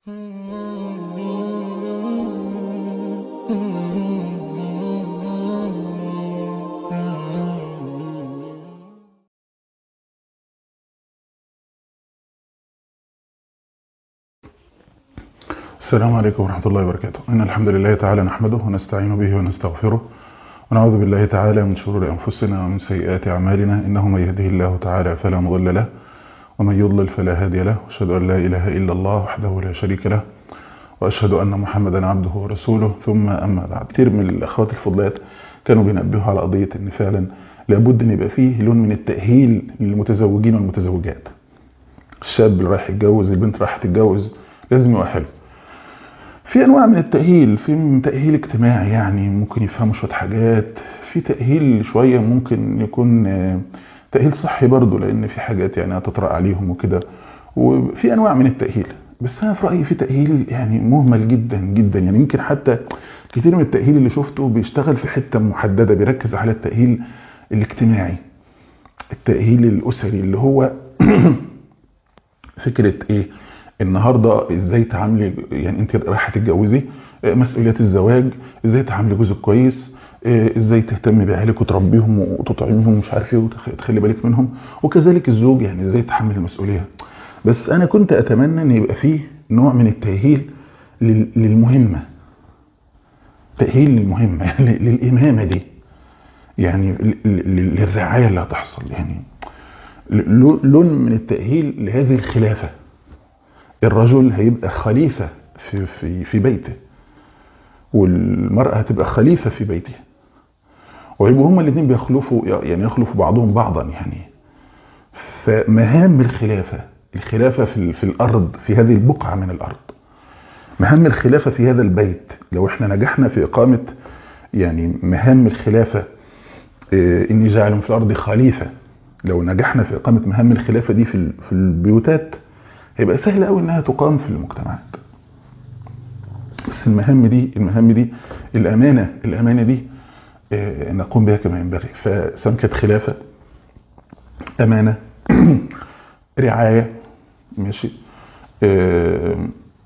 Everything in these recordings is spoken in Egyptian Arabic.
السلام عليكم ورحمة الله وبركاته إن الحمد لله تعالى نحمده ونستعين به ونستغفره ونعوذ بالله تعالى من شرور أنفسنا ومن سيئات أعمالنا إنه من يهده الله تعالى فلا مضل له ومن يضلل فلا هادي له وأشهد أن لا إله إلا الله وحده لا شريك له وأشهد أن محمدا عبده ورسوله ثم أما بعد كتير من الأخوات الفضلات كانوا بينبهوا على قضية إن فعلا لابد أن يبقى فيه لون من التأهيل للمتزوجين والمتزوجات الشاب اللي رايح يتجوز البنت رايحة تتجوز لازم يؤهله في انواع من التأهيل في تأهيل اجتماعي يعني ممكن يفهموا شوية حاجات في تأهيل شوية ممكن يكون تأهيل صحي برضه لان في حاجات يعني هتطرق عليهم وكده وفي انواع من التأهيل بس انا في رأيي في تأهيل يعني مهمل جدا جدا يعني يمكن حتى كتير من التأهيل اللي شفته بيشتغل في حتة محددة بيركز على التأهيل الاجتماعي التأهيل الأسري اللي هو فكرة ايه النهارده ازاي تعاملي يعني انت رايحه تتجوزي مسؤوليات الزواج ازاي تعاملي جوزك كويس ازاي تهتمي بعيالك وتربيهم وتطعميهم ومش عارف ايه وتخلي بالك منهم وكذلك الزوج يعني ازاي يتحمل المسؤوليه بس انا كنت اتمنى ان يبقى فيه نوع من التاهيل للمهمه تاهيل للمهمه يعني للامامه دي يعني للرعايه اللي هتحصل يعني لون من التاهيل لهذه الخلافه الرجل هيبقى خليفة في, في, في بيته والمرأة هتبقى خليفة في بيتها ويبقوا هما الاثنين بيخلفوا يعني يخلفوا بعضهم بعضا يعني فمهام الخلافة الخلافة في, في الأرض في هذه البقعة من الأرض مهام الخلافة في هذا البيت لو احنا نجحنا في إقامة يعني مهام الخلافة اه إني جاعل في الأرض خليفة لو نجحنا في إقامة مهام الخلافة دي في, في البيوتات هيبقى سهل قوي انها تقام في المجتمعات بس المهام دي المهام دي الامانه الامانه دي آه نقوم بها كما ينبغي فسواء كانت خلافه امانه رعايه ماشي آه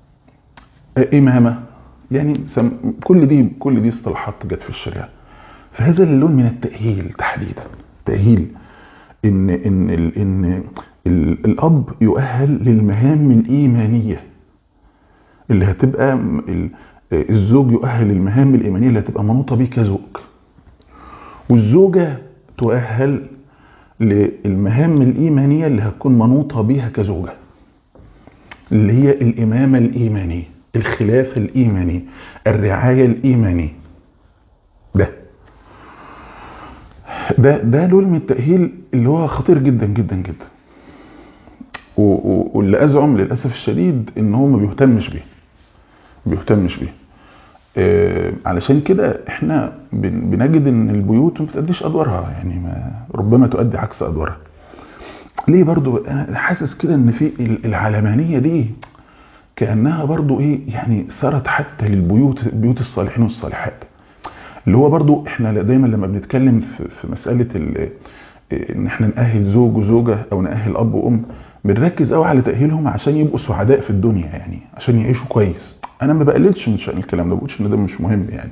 امامه يعني كل دي كل دي اصطلاحات جت في الشريعه فهذا اللون من التاهيل تحديدا تاهيل ان ان ان الأب يؤهل للمهام الإيمانية اللي هتبقى الزوج يؤهل للمهام الإيمانية اللي هتبقى منوطة بيه كزوج والزوجة تؤهل للمهام الإيمانية اللي هتكون منوطة بيها كزوجة اللي هي الإمامة الإيمانية الخلافة الإيمانية الرعاية الإيمانية ده ده ده لون من التأهيل اللي هو خطير جدا جدا جدا واللي ازعم للاسف الشديد ان هو ما بيهتمش بيه بيهتمش بيه آه علشان كده احنا بنجد ان البيوت ما بتأديش ادوارها يعني ما ربما تؤدي عكس ادوارها ليه برضو انا حاسس كده ان في العلمانيه دي كانها برضو ايه يعني صارت حتى للبيوت بيوت الصالحين والصالحات اللي هو برضو احنا دايما لما بنتكلم في, في مساله ان احنا نأهل زوج وزوجه او نأهل اب وام بنركز قوي على تأهيلهم عشان يبقوا سعداء في الدنيا يعني عشان يعيشوا كويس انا ما بقللش من شأن الكلام ده بقولش ان ده مش مهم يعني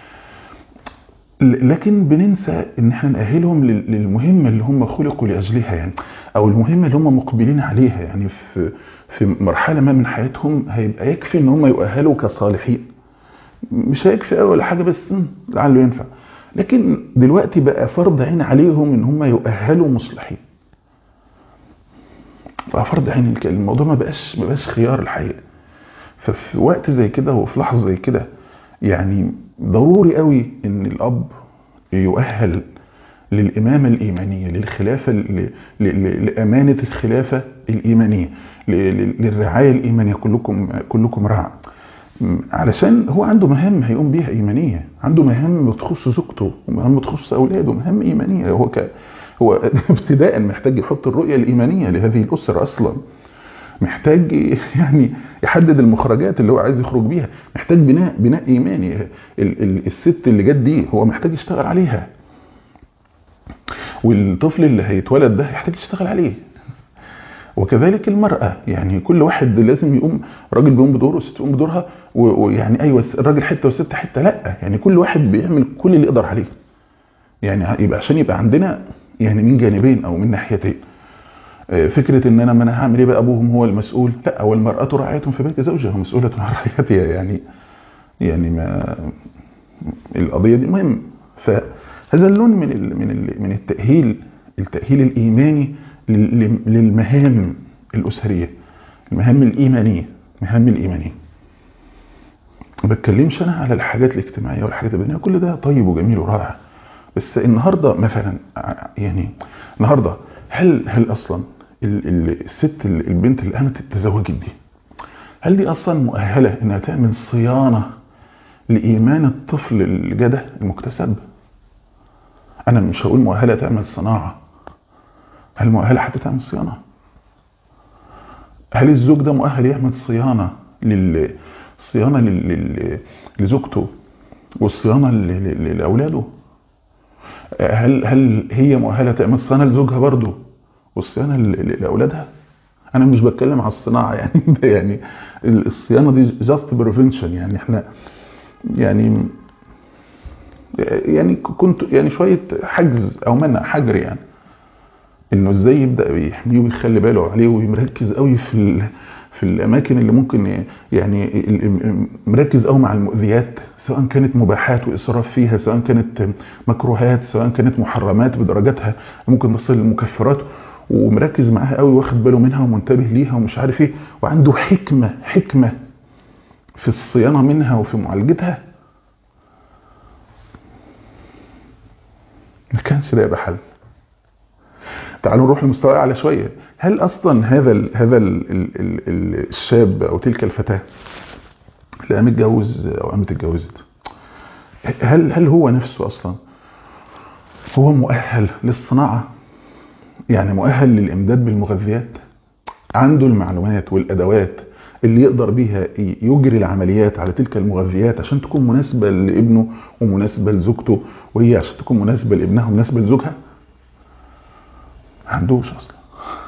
لكن بننسى ان احنا نأهلهم للمهمة اللي هم خلقوا لأجلها يعني او المهمة اللي هم مقبلين عليها يعني في في مرحلة ما من حياتهم هيبقى يكفي ان هم يؤهلوا كصالحين مش هيكفي قوي ولا حاجة بس لعله ينفع لكن دلوقتي بقى فرض عين عليهم ان هم يؤهلوا مصلحين بقى فرض عين الموضوع ما بقاش ما بقاش خيار الحقيقه ففي وقت زي كده وفي لحظه زي كده يعني ضروري قوي ان الاب يؤهل للامامه الايمانيه للخلافه لامانه الخلافه الايمانيه للرعايه الايمانيه كلكم كلكم راع علشان هو عنده مهام هيقوم بيها ايمانيه عنده مهام بتخص زوجته ومهام بتخص اولاده مهام ايمانيه هو ك هو ابتداء محتاج يحط الرؤية الإيمانية لهذه الأسرة أصلا محتاج يعني يحدد المخرجات اللي هو عايز يخرج بيها محتاج بناء بناء إيماني الست اللي جت دي هو محتاج يشتغل عليها والطفل اللي هيتولد ده يحتاج يشتغل عليه وكذلك المرأة يعني كل واحد لازم يقوم راجل بيقوم بدوره والست تقوم بدورها ويعني ايوه الراجل حته والست حته لا يعني كل واحد بيعمل كل اللي يقدر عليه يعني يبقى عشان يبقى عندنا يعني من جانبين او من ناحيتين فكرة ان انا ما انا هعمل ايه بقى ابوهم هو المسؤول لا هو المرأة راعية في بيت زوجها ومسؤولة عن رعيتها يعني يعني ما القضية دي مهم فهذا اللون من ال من ال من التأهيل التأهيل الإيماني للمهام الأسرية المهام الإيمانية المهام الإيمانية ما بتكلمش أنا على الحاجات الاجتماعية والحاجات البنية كل ده طيب وجميل ورائع بس النهاردة مثلا يعني النهاردة هل هل أصلا الست البنت اللي قامت اتزوجت دي هل دي أصلا مؤهلة إنها تعمل صيانة لإيمان الطفل الجدة المكتسب أنا مش هقول مؤهلة تعمل صناعة هل مؤهلة حتى تعمل صيانة هل الزوج ده مؤهل يعمل صيانة لل صيانة لل... لزوجته والصيانة ل... لأولاده هل هل هي مؤهلة تعمل صيانة لزوجها برضه والصيانة ل... لأولادها أنا مش بتكلم على الصناعة يعني يعني الصيانة دي جاست بريفنشن يعني احنا يعني يعني كنت يعني شوية حجز أو منع حجر يعني انه ازاي يبدا يحميه ويخلي باله عليه ويركز قوي في في الاماكن اللي ممكن يعني مركز قوي مع المؤذيات سواء كانت مباحات واسراف فيها سواء كانت مكروهات سواء كانت محرمات بدرجاتها ممكن تصل للمكفرات ومركز معاها قوي واخد باله منها ومنتبه ليها ومش عارف ايه وعنده حكمه حكمه في الصيانه منها وفي معالجتها ما كانش ده يبقى حل تعالوا نروح لمستوى اعلى شويه هل اصلا هذا ال هذا ال ال ال الشاب او تلك الفتاه اللي قام اتجوز او قامت اتجوزت هل هل هو نفسه اصلا هو مؤهل للصناعه يعني مؤهل للامداد بالمغذيات عنده المعلومات والادوات اللي يقدر بيها يجري العمليات على تلك المغذيات عشان تكون مناسبه لابنه ومناسبه لزوجته وهي عشان تكون مناسبه لابنها ومناسبه لزوجها ما عندوش اصلا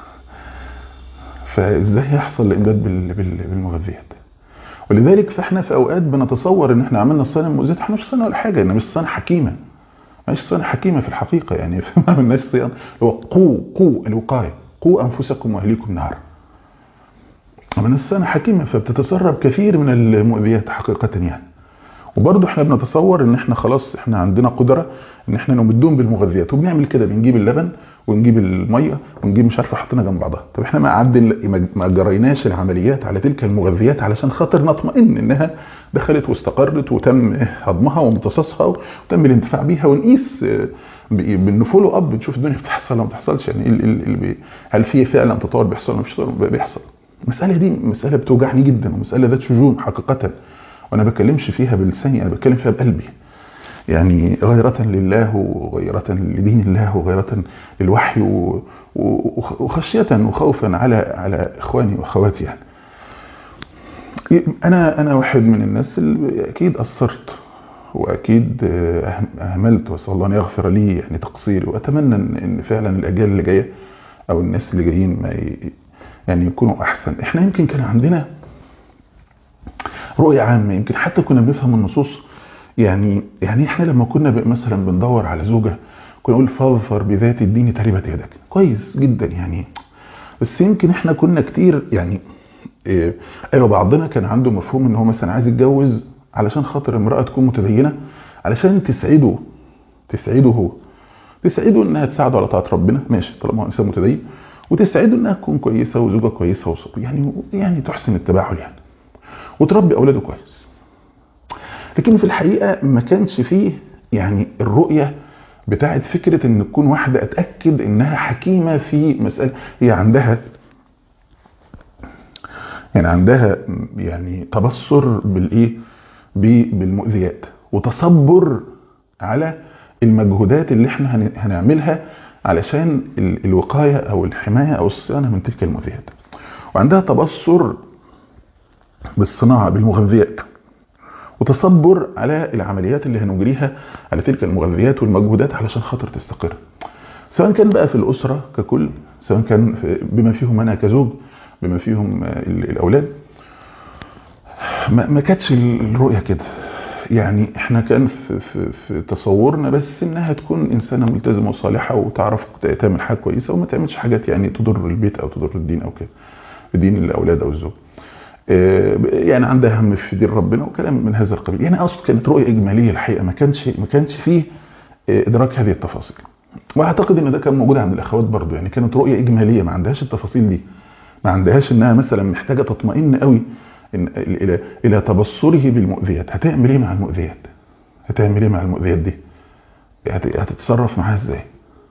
فازاي يحصل الامداد بالمغذيات ولذلك فاحنا في اوقات بنتصور ان احنا عملنا الصيانه المؤذيه احنا مش صيانه ولا حاجه ان مش صيانه حكيمه مش صيانه حكيمه في الحقيقه يعني ما عملناش صيانه هو قوا قوا الوقايه قوا انفسكم واهليكم نار عملنا الصيانه حكيمه فبتتسرب كثير من المؤذيات حقيقه يعني وبرضه احنا بنتصور ان احنا خلاص احنا عندنا قدره ان احنا نمدهم بالمغذيات وبنعمل كده بنجيب اللبن ونجيب الميه ونجيب مش عارفه حطينا جنب بعضها طب احنا ما عدل ما جريناش العمليات على تلك المغذيات علشان خاطر نطمئن انها دخلت واستقرت وتم هضمها وامتصاصها وتم الانتفاع بيها ونقيس بالنفولو اب نشوف الدنيا بتحصل ولا ما بتحصلش يعني ال هل في فعلا تطور بيحصل ولا مش بيحصل المساله دي مساله بتوجعني جدا ومساله ذات شجون حقيقه وانا بكلمش فيها بلساني انا بتكلم فيها بقلبي يعني غيرة لله وغيرة لدين الله وغيرة للوحي وخشية وخوفا على على اخواني واخواتي يعني. انا انا واحد من الناس اللي اكيد قصرت واكيد اهملت واسال الله ان يغفر لي يعني تقصيري واتمنى ان فعلا الاجيال اللي جايه او الناس اللي جايين ما يعني يكونوا احسن احنا يمكن كان عندنا رؤيه عامه يمكن حتى كنا بنفهم النصوص يعني يعني احنا لما كنا مثلا بندور على زوجه كنا نقول فاظفر بذات الدين تربت يدك كويس جدا يعني بس يمكن احنا كنا كتير يعني ايه ايوه بعضنا كان عنده مفهوم ان هو مثلا عايز يتجوز علشان خاطر امراه تكون متدينه علشان تسعده تسعده هو تسعده انها تساعده على طاعه ربنا ماشي طالما هو انسان متدين وتسعده انها تكون كويسه وزوجه كويسه وصبي يعني يعني تحسن التباعل يعني وتربي اولاده كويس لكن في الحقيقه ما كانش فيه يعني الرؤيه بتاعت فكره ان تكون واحده اتاكد انها حكيمه في مساله هي عندها يعني عندها يعني تبصر بالايه بالمؤذيات وتصبر على المجهودات اللي احنا هنعملها علشان الوقايه او الحمايه او الصيانه من تلك المؤذيات وعندها تبصر بالصناعه بالمغذيات وتصبر على العمليات اللي هنجريها على تلك المغذيات والمجهودات علشان خاطر تستقر سواء كان بقى في الاسره ككل سواء كان بما فيهم انا كزوج بما فيهم الاولاد ما, ما كانتش الرؤيه كده يعني احنا كان في, في, في تصورنا بس انها تكون انسانه ملتزمه وصالحه وتعرف تعمل حاجه كويسه وما تعملش حاجات يعني تضر البيت او تضر الدين او كده دين الاولاد او الزوج يعني عندها هم في دين ربنا وكلام من هذا القبيل يعني اقصد كانت رؤيه اجماليه الحقيقه ما كانش ما كانش فيه ادراك هذه التفاصيل واعتقد ان ده كان موجود عند الاخوات برضو يعني كانت رؤيه اجماليه ما عندهاش التفاصيل دي ما عندهاش انها مثلا محتاجه تطمئن قوي إن الى الى تبصره بالمؤذيات هتعمل ايه مع المؤذيات هتعمل ايه مع المؤذيات دي هتتصرف معاها ازاي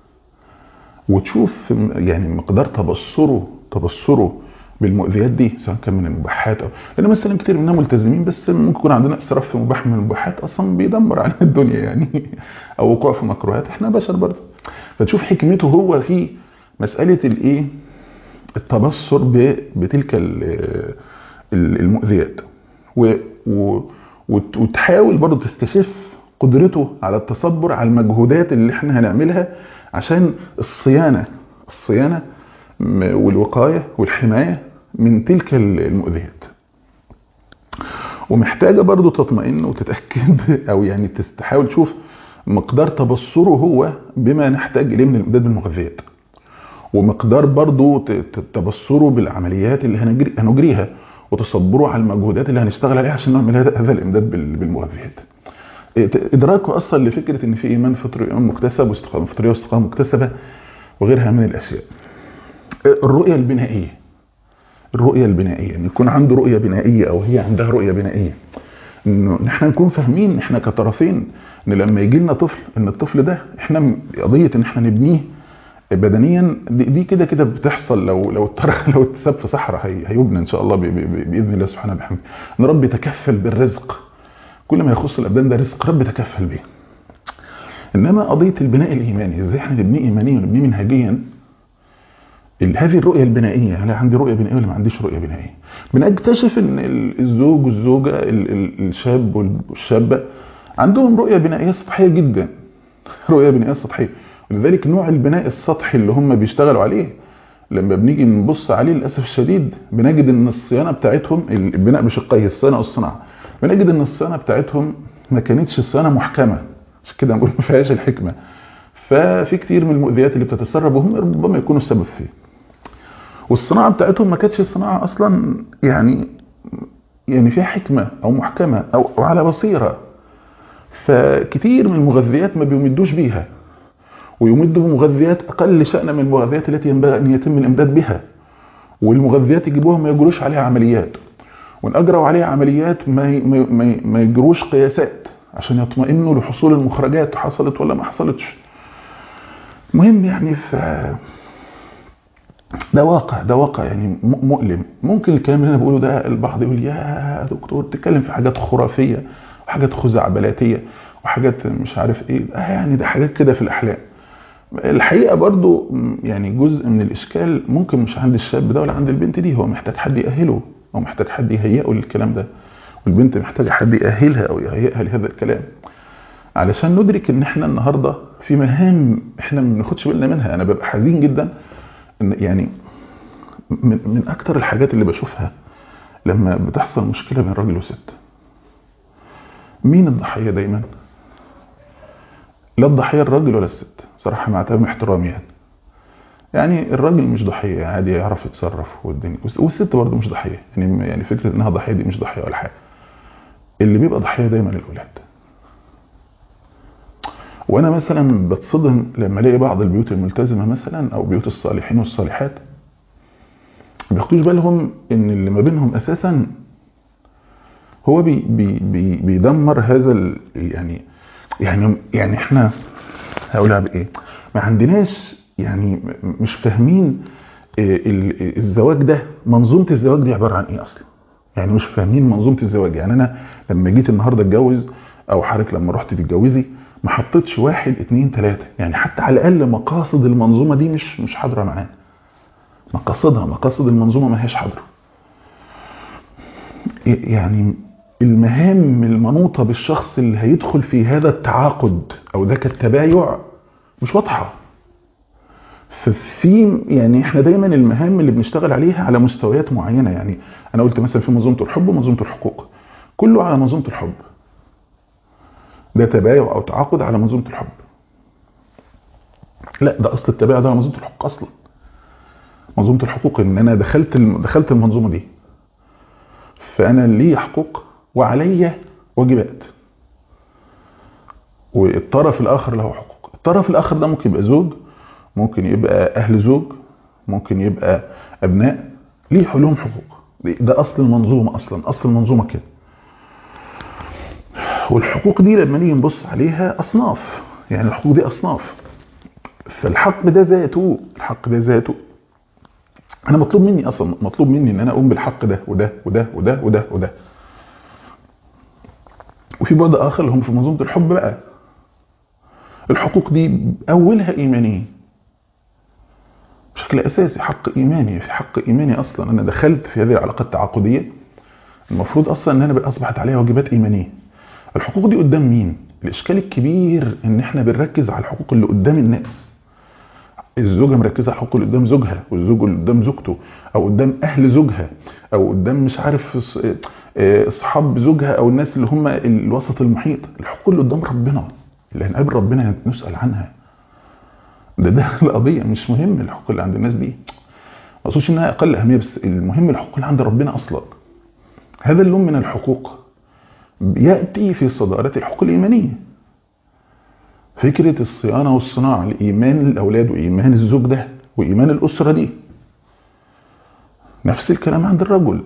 وتشوف يعني مقدار تبصره تبصره بالمؤذيات دي سواء كان من المباحات او لان مثلا كتير مننا ملتزمين بس ممكن يكون عندنا اسراف في مباح من المباحات اصلا بيدمر علينا الدنيا يعني او وقوع في مكروهات احنا بشر برضه فتشوف حكمته هو في مساله الايه التبصر بتلك المؤذيات و وتحاول برضه تستشف قدرته على التصبر على المجهودات اللي احنا هنعملها عشان الصيانه الصيانه والوقايه والحمايه من تلك المؤذيات ومحتاجه برضه تطمئن وتتاكد او يعني تحاول تشوف مقدار تبصره هو بما نحتاج اليه من الامداد بالمغذيات ومقدار برضه تبصره بالعمليات اللي هنجري هنجريها وتصبره على المجهودات اللي هنشتغل عليها عشان نعمل هذا الامداد بالمغذيات ادراكه اصلا لفكره ان في ايمان فطري ايمان مكتسب واستقامه فطريه واستقامه مكتسبه وغيرها من الاشياء الرؤيه البنائيه الرؤيه البنائيه ان يكون عنده رؤيه بنائيه او هي عندها رؤيه بنائيه انه احنا نكون فاهمين احنا كطرفين ان لما يجي لنا طفل ان الطفل ده احنا قضيه ان احنا نبنيه بدنيا دي كده كده بتحصل لو لو الطرح لو اتساب في صحراء هي هيبنى ان شاء الله باذن الله سبحانه وبحمده ان رب يتكفل بالرزق كل ما يخص الابدان ده رزق رب يتكفل به انما قضيه البناء الايماني ازاي احنا نبنيه ايمانيا ونبنيه منهجيا هذه الرؤيه البنائيه هل عندي رؤيه بنائيه ولا ما عنديش رؤيه بنائيه بنكتشف ان الزوج والزوجه الشاب والشابه عندهم رؤيه بنائيه سطحيه جدا رؤيه بنائيه سطحيه ولذلك نوع البناء السطحي اللي هم بيشتغلوا عليه لما بنيجي نبص عليه للاسف الشديد بنجد ان الصيانه بتاعتهم البناء بشقيه الصيانه والصناعه بنجد ان الصيانه بتاعتهم ما كانتش صيانه محكمه عشان كده نقول ما فيهاش الحكمه ففي كتير من المؤذيات اللي بتتسرب وهم ربما يكونوا السبب فيه والصناعه بتاعتهم ما كانتش صناعه اصلا يعني يعني فيها حكمه او محكمه او, أو على بصيره فكتير من المغذيات ما بيمدوش بيها ويمدوا بمغذيات اقل شأنا من المغذيات التي ينبغي ان يتم الامداد بها والمغذيات يجيبوها ما يجروش عليها عمليات وان اجروا عليها عمليات ما ما ما يجروش قياسات عشان يطمئنوا لحصول المخرجات حصلت ولا ما حصلتش مهم يعني ف ده واقع ده واقع يعني مؤلم ممكن الكلام اللي انا بقوله ده البعض يقول يا دكتور تتكلم في حاجات خرافيه وحاجات خزعبلاتيه وحاجات مش عارف ايه آه يعني ده حاجات كده في الاحلام الحقيقه برضو يعني جزء من الاشكال ممكن مش عند الشاب ده ولا عند البنت دي هو محتاج حد يأهله او محتاج حد يهيئه للكلام ده والبنت محتاجه حد يأهلها او يهيئها لهذا الكلام علشان ندرك ان احنا النهارده في مهام احنا ما بناخدش بالنا منها انا ببقى حزين جدا ان يعني من, من اكتر الحاجات اللي بشوفها لما بتحصل مشكله بين راجل وست مين الضحيه دايما لا الضحيه الراجل ولا الست صراحه مع تمام احترامي يعني يعني الراجل مش ضحيه عادي يعرف يتصرف والدنيا والست برضه مش ضحيه يعني يعني فكره انها ضحيه دي مش ضحيه ولا حاجه اللي بيبقى ضحيه دايما الاولاد وانا مثلا بتصدم لما الاقي بعض البيوت الملتزمه مثلا او بيوت الصالحين والصالحات ما بياخدوش بالهم ان اللي ما بينهم اساسا هو بي بي بي بيدمر هذا ال يعني يعني يعني احنا هقولها بايه ما عندناش يعني مش فاهمين الزواج ده منظومه الزواج دي عباره عن ايه اصلا يعني مش فاهمين منظومه الزواج يعني انا لما جيت النهارده اتجوز او حضرتك لما رحت تتجوزي ما حطيتش واحد اتنين تلاته يعني حتى على الاقل مقاصد المنظومه دي مش مش حاضره معانا مقاصدها مقاصد المنظومه ما هيش حاضره يعني المهام المنوطه بالشخص اللي هيدخل في هذا التعاقد او ذاك التبايع مش واضحه ففي يعني احنا دايما المهام اللي بنشتغل عليها على مستويات معينه يعني انا قلت مثلا في منظومه الحب ومنظومه الحقوق كله على منظومه الحب ده تبايع او تعاقد على منظومه الحب لا ده اصل التبايع ده على منظومه الحقوق اصلا منظومه الحقوق ان انا دخلت الم- دخلت المنظومه دي فانا لي حقوق وعلي واجبات والطرف الاخر له حقوق الطرف الاخر ده ممكن يبقى زوج ممكن يبقى اهل زوج ممكن يبقى ابناء ليه لهم حقوق ده اصل المنظومه اصلا اصل المنظومه كده والحقوق دي لما نيجي نبص عليها اصناف يعني الحقوق دي اصناف فالحق ده ذاته الحق ده ذاته انا مطلوب مني اصلا مطلوب مني ان انا اقوم بالحق ده وده وده وده وده وده وفي بعد اخر اللي هم في منظومه الحب بقى الحقوق دي اولها ايمانيه بشكل اساسي حق ايماني في حق ايماني اصلا انا دخلت في هذه العلاقه التعاقديه المفروض اصلا ان انا بقى اصبحت عليها واجبات ايمانيه الحقوق دي قدام مين الاشكال الكبير ان احنا بنركز على الحقوق اللي قدام الناس الزوجه مركزه على الحقوق اللي قدام زوجها والزوج اللي قدام زوجته او قدام اهل زوجها او قدام مش عارف ص- آه، اصحاب زوجها او الناس اللي هم الوسط المحيط الحقوق اللي قدام ربنا اللي هنقابل ربنا نسال عنها ده ده القضيه مش مهم الحقوق اللي عند الناس دي ما اقصدش انها اقل اهميه بس المهم الحقوق اللي عند ربنا اصلا هذا اللون من الحقوق ياتي في صداره الحقوق الايمانيه فكره الصيانه والصناعه لايمان الاولاد وايمان الزوج ده وايمان الاسره دي نفس الكلام عند الرجل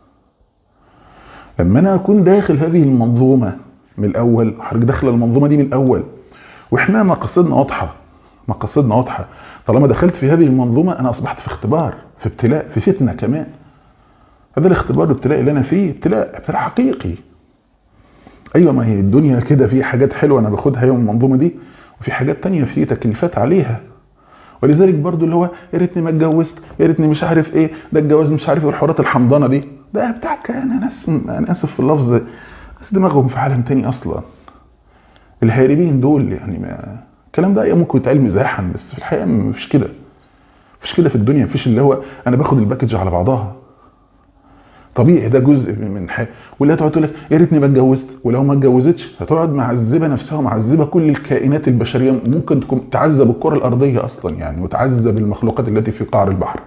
لما انا اكون داخل هذه المنظومه من الاول حضرتك داخل المنظومه دي من الاول واحنا مقاصدنا واضحه مقاصدنا واضحه طالما دخلت في هذه المنظومه انا اصبحت في اختبار في ابتلاء في فتنه كمان هذا الاختبار الابتلاء اللي انا فيه ابتلاء ابتلاء حقيقي ايوه ما هي الدنيا كده في حاجات حلوه انا باخدها يوم المنظومه دي وفي حاجات تانية في تكليفات عليها ولذلك برضو اللي هو يا ريتني ما اتجوزت يا ريتني مش عارف ايه ده الجواز مش عارف ايه والحوارات الحمضانه دي ده بتاع كان ناس انا اسف في اللفظ ناس دماغهم في عالم تاني اصلا الهاربين دول يعني ما الكلام ده ممكن يتقال مزاحا بس في الحقيقه مفيش كده مفيش كده في الدنيا مفيش اللي هو انا باخد الباكج على بعضها طبيعي ده جزء من حاجه واللي هتقعد تقول لك يا ريتني ما اتجوزت ولو ما اتجوزتش هتقعد معذبه نفسها ومعذبه كل الكائنات البشريه ممكن تكون تعذب الكره الارضيه اصلا يعني وتعذب المخلوقات التي في قعر البحر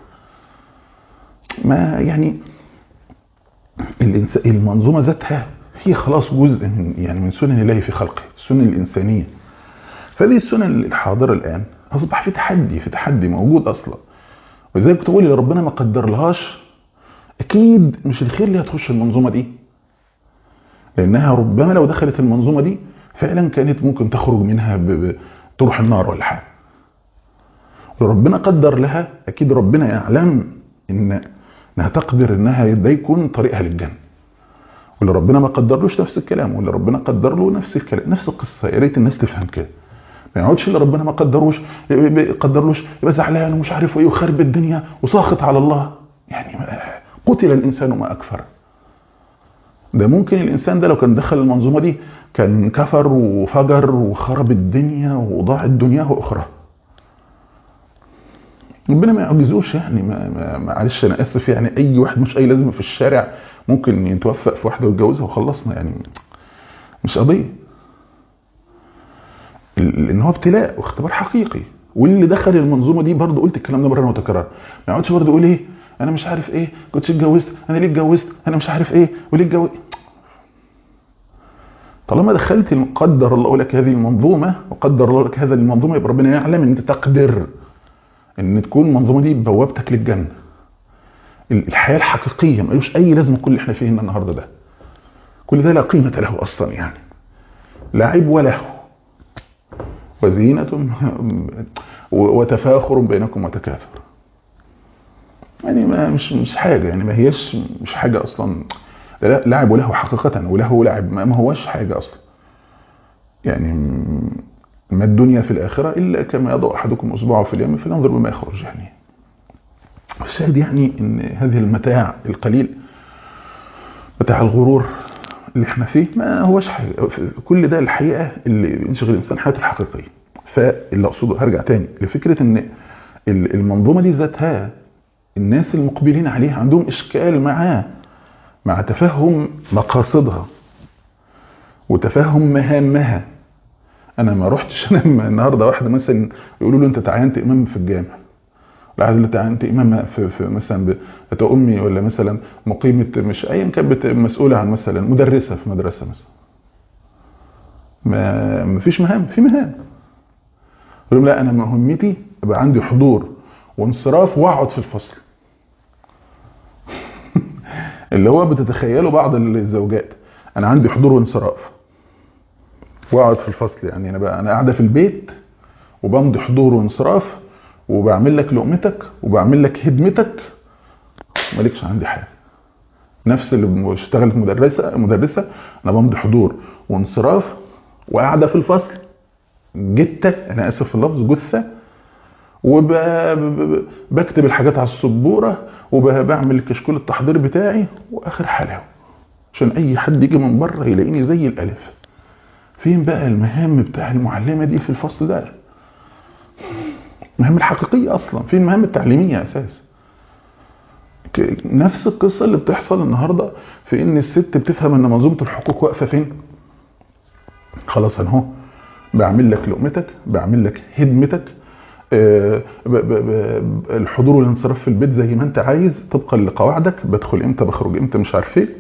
ما يعني الإنس- المنظومه ذاتها هي خلاص جزء من يعني من سنن الله في خلقه السنن الانسانيه فهذه السنن الحاضره الان اصبح في تحدي في تحدي موجود اصلا ولذلك تقول اللي ربنا ما قدرلهاش اكيد مش الخير اللي هتخش المنظومه دي لانها ربما لو دخلت المنظومه دي فعلا كانت ممكن تخرج منها ب... ب... تروح النار ولا حاجه ولو ربنا قدر لها اكيد ربنا يعلم ان انها تقدر انها ده يكون طريقها للجنه واللي ربنا ما قدرلوش نفس الكلام واللي ربنا قدر له نفس الكلام نفس القصه يا ريت الناس تفهم كده ما يقعدش اللي ربنا ما قدروش قدرلوش يبقى زعلان ومش عارف ايه وخرب الدنيا وساخط على الله يعني ما- قتل الانسان ما اكفر ده ممكن الانسان ده لو كان دخل المنظومه دي كان كفر وفجر وخرب الدنيا وضاعت دنياه واخراه ربنا ما يعجزوش يعني ما ما- معلش انا اسف يعني اي واحد مش اي لازمه في الشارع ممكن يتوفق في واحده ويتجوزها وخلصنا يعني مش قضيه ال- لان هو ابتلاء واختبار حقيقي واللي دخل المنظومه دي برضه قلت الكلام ده مره متكرر ما يقعدش برضه يقول ايه انا مش عارف ايه كنتش اتجوزت انا ليه اتجوزت انا مش عارف ايه وليه اتجوزت طالما دخلت قدر الله لك هذه المنظومه وقدر الله لك هذا المنظومه يبقى ربنا يعلم ان انت تقدر ان تكون المنظومه دي بوابتك للجنه ال- الحياه الحقيقيه ملوش اي لازمه كل اللي احنا فيه هنا النهارده ده كل ده لا قيمه له اصلا يعني لا عيب وله وزينة وتفاخر بينكم وتكاثر يعني ما مش مش حاجة يعني ما هيش مش حاجة أصلا لا لعب وله حقيقة وله لعب ما ما هوش حاجة أصلا يعني ما الدنيا في الآخرة إلا كما يضع أحدكم إصبعه في اليم فلينظر بما يخرج يعني الشاهد يعني إن هذه المتاع القليل متاع الغرور اللي احنا فيه ما هوش حاجة كل ده الحقيقة اللي بينشغل الإنسان حياته الحقيقية فاللي أقصده هرجع تاني لفكرة إن المنظومة دي ذاتها الناس المقبلين عليها عندهم إشكال معاه مع تفهم مقاصدها وتفهم مهامها انا ما رحتش انا النهارده واحد مثلا يقولوا له انت تعينت امام في الجامع واحد يقول له تعينت امام في, في مثلا بتاع امي ولا مثلا مقيمه مش ايا كانت مسؤوله عن مثلا مدرسه في مدرسه مثلا ما ما فيش مهام في مهام يقول لهم لا انا مهمتي يبقى عندي حضور وانصراف واقعد في الفصل اللي هو بتتخيله بعض الزوجات انا عندي حضور وانصراف واقعد في الفصل يعني انا بقى انا قاعده في البيت وبمضي حضور وانصراف وبعمل لك لقمتك وبعمل لك هدمتك مالكش عندي حاجه نفس اللي اشتغلت مدرسه مدرسه انا بمضي حضور وانصراف وقاعده في الفصل جته انا اسف في اللفظ جثه وبكتب الحاجات على السبوره وبعمل كشكول التحضير بتاعي واخر حلاوه عشان اي حد يجي من بره يلاقيني زي الالف فين بقى المهام بتاع المعلمه دي في الفصل ده المهام الحقيقيه اصلا فين المهام التعليميه اساسا نفس القصه اللي بتحصل النهارده في ان الست بتفهم ان منظومه الحقوق واقفه فين خلاص انا اهو بعمل لك لقمتك بعمل لك هدمتك أه ب ب ب الحضور والانصراف في البيت زي ما انت عايز طبقا لقواعدك بدخل امتى بخرج امتى مش عارف ايه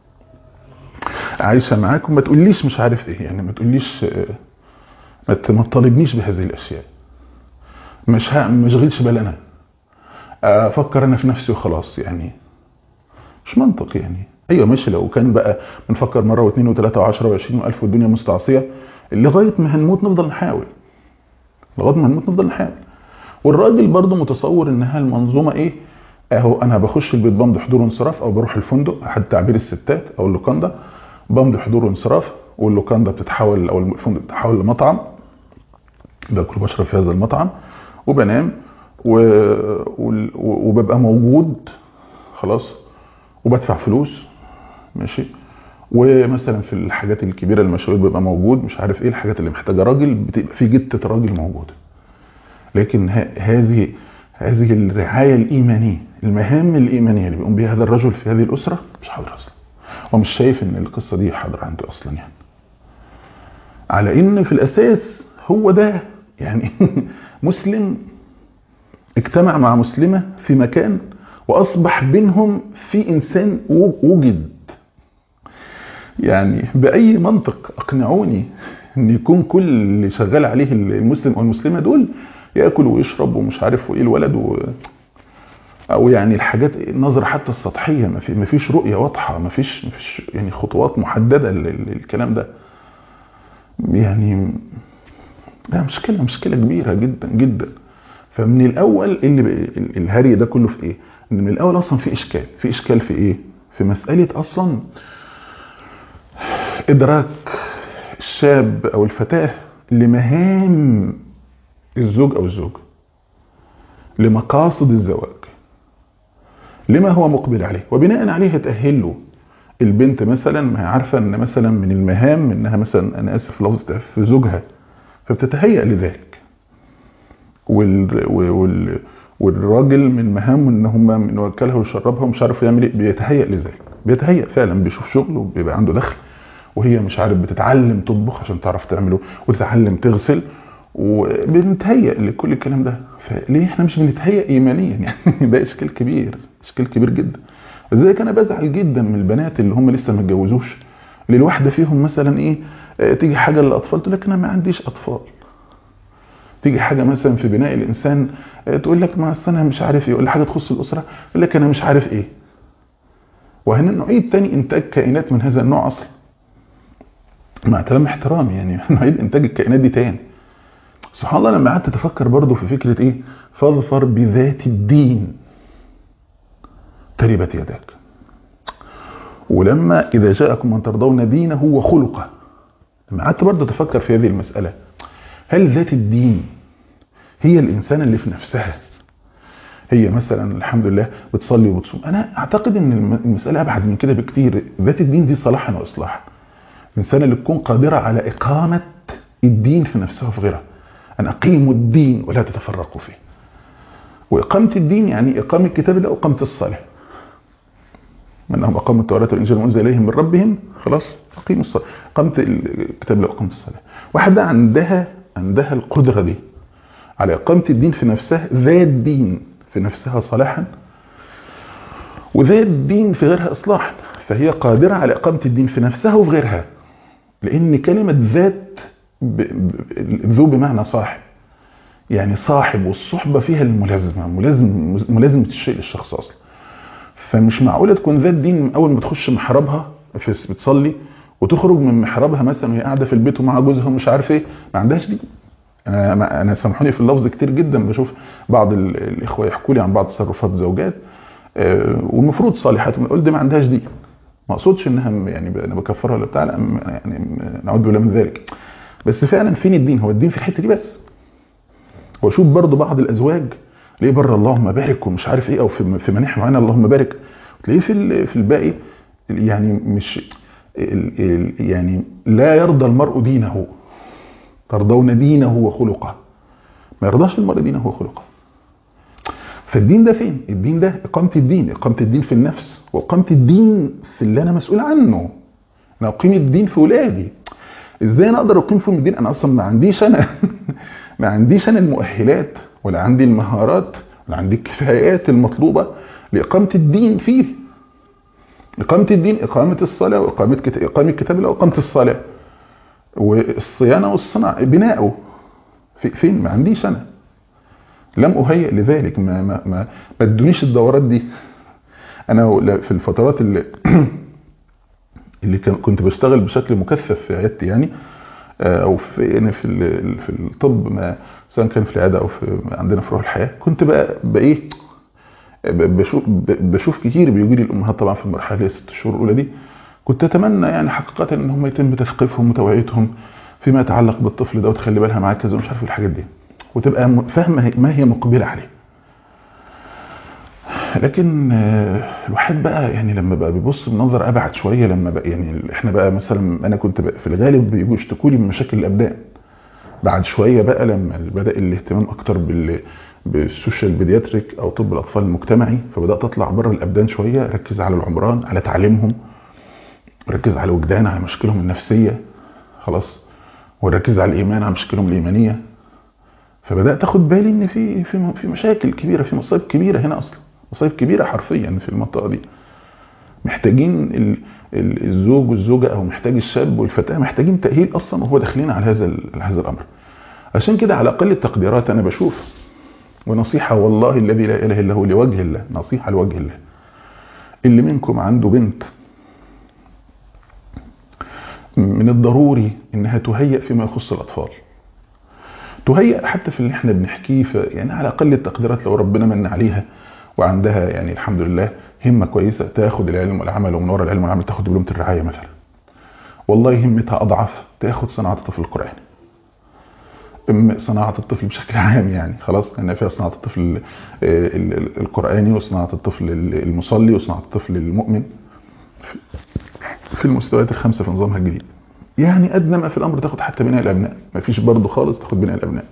عايشه معاك وما تقوليش مش عارف ايه يعني ما تقوليش ما تطالبنيش بهذه الاشياء مش ها ما اشغلش بال انا افكر انا في نفسي وخلاص يعني مش منطق يعني ايوه ماشي لو كان بقى بنفكر مره واثنين وثلاثه وعشرة وعشرين والف والدنيا مستعصيه لغايه ما هنموت نفضل نحاول لغايه ما هنموت نفضل نحاول والراجل برضه متصور انها المنظومه ايه اهو انا بخش البيت بمضي حضور وانصراف او بروح الفندق حد تعبير الستات او اللوكاندا بمضي حضور وانصراف واللوكاندا بتتحول او الفندق بتتحول لمطعم باكل وبشرب في هذا المطعم وبنام و... و... وببقى موجود خلاص وبدفع فلوس ماشي ومثلا في الحاجات الكبيره المشاوير بيبقى موجود مش عارف ايه الحاجات اللي محتاجه راجل بتبقى في جته راجل موجوده لكن ه... هذه هذه الرعايه الايمانيه المهام الايمانيه اللي بيقوم بها هذا الرجل في هذه الاسره مش حاضر اصلا ومش شايف ان القصه دي حاضره عنده اصلا يعني على ان في الاساس هو ده يعني مسلم اجتمع مع مسلمه في مكان واصبح بينهم في انسان وجد يعني باي منطق اقنعوني ان يكون كل اللي شغال عليه المسلم او المسلمه دول ياكل ويشرب ومش عارف وايه الولد و... او يعني الحاجات النظره حتى السطحيه ما في ما فيش رؤيه واضحه ما فيش ما فيش يعني خطوات محدده للكلام ده يعني ده مشكله مشكله كبيره جدا جدا فمن الاول اللي الهري ده كله في ايه ان من الاول اصلا في اشكال في اشكال في ايه في مساله اصلا ادراك الشاب او الفتاه لمهام الزوج او الزوجه لمقاصد الزواج لما هو مقبل عليه وبناء عليه تأهل له البنت مثلا ما هي عارفه ان مثلا من المهام انها مثلا انا اسف لفظ في زوجها فبتتهيأ لذلك وال وال والراجل من مهامه ان هم من وكلها ويشربها ومش عارف يعمل ايه بيتهيأ لذلك بيتهيأ فعلا بيشوف شغله وبيبقى عنده دخل وهي مش عارف بتتعلم تطبخ عشان تعرف تعمله وتتعلم تغسل وبنتهيأ لكل الكلام ده فليه احنا مش بنتهيأ ايمانيا يعني ده اشكال كبير اشكال كبير جدا لذلك انا بزعل جدا من البنات اللي هم لسه ما اتجوزوش اللي الواحده فيهم مثلا ايه اه تيجي حاجه للاطفال تقول لك انا ما عنديش اطفال تيجي حاجه مثلا في بناء الانسان اه تقول لك ما انا مش عارف ايه ولا حاجه تخص الاسره يقول لك انا مش عارف ايه وهنا نعيد تاني انتاج كائنات من هذا النوع اصلا مع تمام احترامي يعني نعيد انتاج الكائنات دي تاني سبحان الله لما قعدت اتفكر برضه في فكره ايه فاظفر بذات الدين تربت يداك ولما اذا جاءكم من ترضون دينه وخلقه لما قعدت برضه اتفكر في هذه المساله هل ذات الدين هي الانسان اللي في نفسها هي مثلا الحمد لله بتصلي وبتصوم انا اعتقد ان المساله ابعد من كده بكتير ذات الدين دي صلاحا واصلاحا الانسان اللي تكون قادره على اقامه الدين في نفسها وفي غيرها أن أقيموا الدين ولا تتفرقوا فيه وإقامة الدين يعني إقامة كتاب الله وإقامة الصلاة منهم أقاموا التوراة والإنجيل وأنزل إليهم من ربهم خلاص أقيموا الصلاة إقامة الكتاب الله وإقامة الصلاة واحدة عندها عندها القدرة دي على إقامة الدين في نفسها ذات دين في نفسها صلاحا وذات دين في غيرها إصلاحا فهي قادرة على إقامة الدين في نفسها وفي غيرها لأن كلمة ذات ذو بمعنى صاحب يعني صاحب والصحبة فيها الملازمة ملازم ملازمة الشيء للشخص أصلا فمش معقولة تكون ذات دين أول ما تخش محرابها بتصلي وتخرج من محرابها مثلا وهي قاعدة في البيت ومع جوزها ومش عارف ايه ما عندهاش دين انا انا سامحوني في اللفظ كتير جدا بشوف بعض الاخوه يحكوا لي عن بعض تصرفات زوجات والمفروض صالحات ونقول دي ما عندهاش دين ما اقصدش انها يعني انا بكفرها ولا بتاع يعني نعوذ بالله من ذلك بس فعلا فين الدين هو الدين في الحته دي بس واشوف برضو بعض الازواج ليه بره اللهم بارك ومش عارف ايه او في في مناحي معينه اللهم بارك تلاقيه في في الباقي يعني مش يعني لا يرضى المرء دينه ترضون دينه وخلقه ما يرضاش المرء دينه وخلقه فالدين ده فين الدين ده اقامه الدين اقامه الدين في النفس واقامه الدين في اللي انا مسؤول عنه انا اقيم الدين في ولادي ازاي انا اقدر اقيم فيهم الدين انا اصلا ما عنديش انا ما عنديش انا المؤهلات ولا عندي المهارات ولا عندي الكفايات المطلوبه لاقامه الدين فيه إقامة الدين إقامة الصلاة وإقامة كت... إقامة كتاب الله وإقامة الصلاة والصيانة والصنع بناؤه في... فين ما عنديش أنا لم أهيئ لذلك ما ما ما, ما ادونيش الدورات دي أنا في الفترات اللي اللي كنت بشتغل بشكل مكثف في عيادتي يعني أو في يعني في في الطب ما سواء كان في العيادة أو في عندنا في روح الحياة كنت بقى بإيه بشوف بشوف كتير بيجي لي الامهات طبعا في المرحله الست شهور الاولى دي كنت اتمنى يعني حقيقه ان هم يتم تثقيفهم وتوعيتهم فيما يتعلق بالطفل ده وتخلي بالها معاه كذا ومش عارف الحاجات دي وتبقى فاهمه ما هي مقبله عليه لكن الواحد بقى يعني لما بقى بيبص بنظر ابعد شويه لما بقى يعني احنا بقى مثلا انا كنت بقى في الغالب بيجوا يشتكوا لي من مشاكل الابدان بعد شويه بقى لما بدا الاهتمام اكتر بال بالسوشيال بيدياتريك او طب الاطفال المجتمعي فبدات اطلع بره الابدان شويه ركز على العمران على تعليمهم ركز على وجدان على مشاكلهم النفسيه خلاص وركز على الايمان على مشاكلهم الايمانيه فبدات اخد بالي ان في في في مشاكل كبيره في مصايب كبيره هنا اصلا مصايب كبيره حرفيا في المنطقه دي محتاجين الزوج والزوجه او محتاج الشاب والفتاه محتاجين تاهيل اصلا وهو داخلين على هذا هذا الامر عشان كده على اقل التقديرات انا بشوف ونصيحة والله الذي لا إله إلا هو لوجه الله نصيحة لوجه الله اللي منكم عنده بنت من الضروري إنها تهيئ فيما يخص الأطفال تهيئ حتى في اللي احنا بنحكيه يعني على أقل التقديرات لو ربنا من عليها وعندها يعني الحمد لله همة كويسة تاخد العلم والعمل ومن وراء العلم والعمل تاخد دبلومة الرعاية مثلا والله همتها أضعف تاخد صناعة الطفل القرآني صناعة الطفل بشكل عام يعني خلاص لأن فيها صناعة الطفل القرآني وصناعة الطفل المصلي وصناعة الطفل المؤمن في المستويات الخمسة في نظامها الجديد يعني أدنى ما في الأمر تاخد حتى بناء الأبناء ما فيش برضه خالص تاخد بناء الأبناء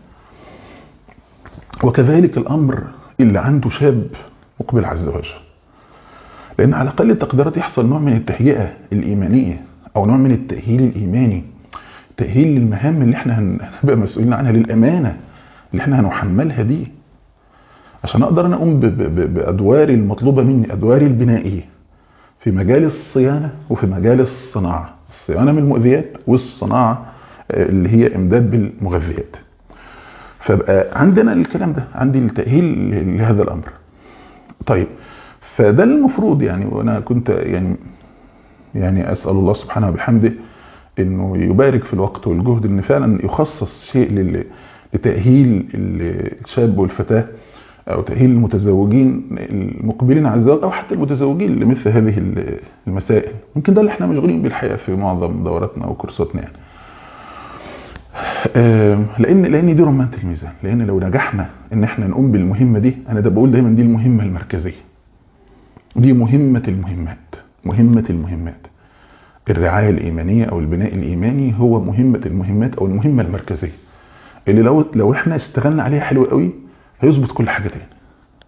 وكذلك الأمر اللي عنده شاب مقبل على الزواج لأن على أقل التقديرات يحصل نوع من التهيئة الإيمانية أو نوع من التأهيل الإيماني تأهيل للمهام اللي احنا هنبقى مسؤولين عنها للأمانة اللي احنا هنحملها دي عشان اقدر انا اقوم بادواري المطلوبة مني ادواري البنائية في مجال الصيانة وفي مجال الصناعة الصيانة من المؤذيات والصناعة اللي هي امداد بالمغذيات فبقى عندنا الكلام ده عندي التأهيل لهذا الامر طيب فده المفروض يعني وانا كنت يعني يعني اسأل الله سبحانه وبحمده انه يبارك في الوقت والجهد ان فعلا يخصص شيء لتأهيل الشاب والفتاة او تأهيل المتزوجين المقبلين على الزواج او حتى المتزوجين لمثل هذه المسائل ممكن ده اللي احنا مشغولين بالحقيقة في معظم دوراتنا وكورساتنا يعني لان لان دي رمانة الميزان لان لو نجحنا ان احنا نقوم بالمهمة دي انا ده بقول دايما دي المهمة المركزية دي مهمة المهمات مهمة المهمات الرعاية الإيمانية أو البناء الإيماني هو مهمة المهمات أو المهمة المركزية اللي لو لو احنا اشتغلنا عليها حلو قوي هيظبط كل حاجة تاني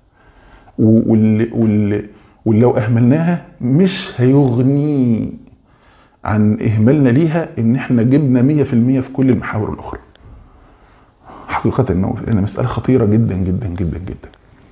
واللي, واللي, واللي لو اهملناها مش هيغني عن اهمالنا ليها ان احنا جبنا 100% في كل المحاور الاخرى حقيقة انه مسألة خطيرة جدا جدا جدا جدا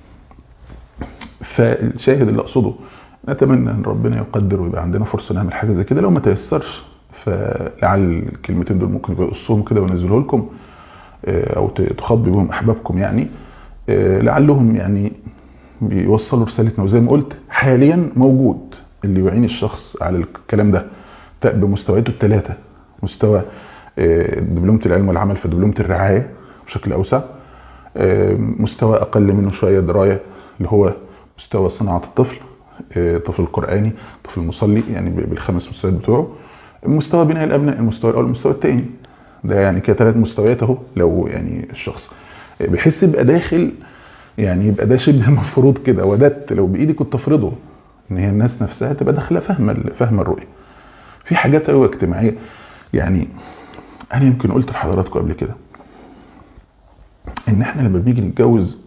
فالشاهد اللي اقصده نتمنى ان ربنا يقدر ويبقى عندنا فرصة نعمل حاجة زي كده لو ما تيسرش فلعل الكلمتين دول ممكن يقصهم كده وينزله لكم او تخاطبوا بهم احبابكم يعني لعلهم يعني بيوصلوا رسالتنا وزي ما قلت حاليا موجود اللي يعين الشخص على الكلام ده بمستوياته الثلاثة مستوى دبلومة العلم والعمل في دبلومة الرعاية بشكل أوسع مستوى أقل منه شوية دراية اللي هو مستوى صناعة الطفل طفل القرآني طفل المصلي يعني بالخمس مستويات بتوعه مستوى بناء الأبناء المستوى الأول المستوى الثاني ده يعني كده ثلاث مستويات اهو لو يعني الشخص بحيث يبقى داخل يعني يبقى ده شبه مفروض كده وددت لو بايدي كنت افرضه ان هي الناس نفسها تبقى داخله فاهمه فاهمه الرؤيه في حاجات قوي اجتماعيه يعني انا يمكن قلت لحضراتكم قبل كده ان احنا لما بنيجي نتجوز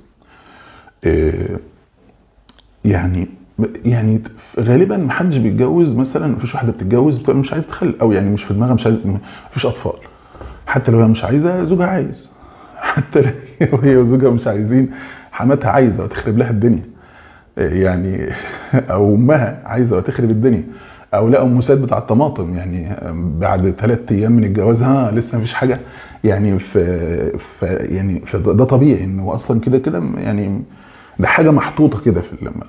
يعني يعني غالبا ما حدش بيتجوز مثلا مفيش واحده بتتجوز مش عايز تخلف او يعني مش في دماغها مش عايز مفيش اطفال حتى لو هي مش عايزه زوجها عايز حتى لو هي وزوجها مش عايزين حماتها عايزه وتخرب لها الدنيا يعني او امها عايزه وتخرب الدنيا او لا ام سيد بتاع الطماطم يعني بعد ثلاث ايام من الجواز ها لسه مفيش حاجه يعني في, في يعني في ده طبيعي انه اصلا كده كده يعني ده حاجه محطوطه كده في لما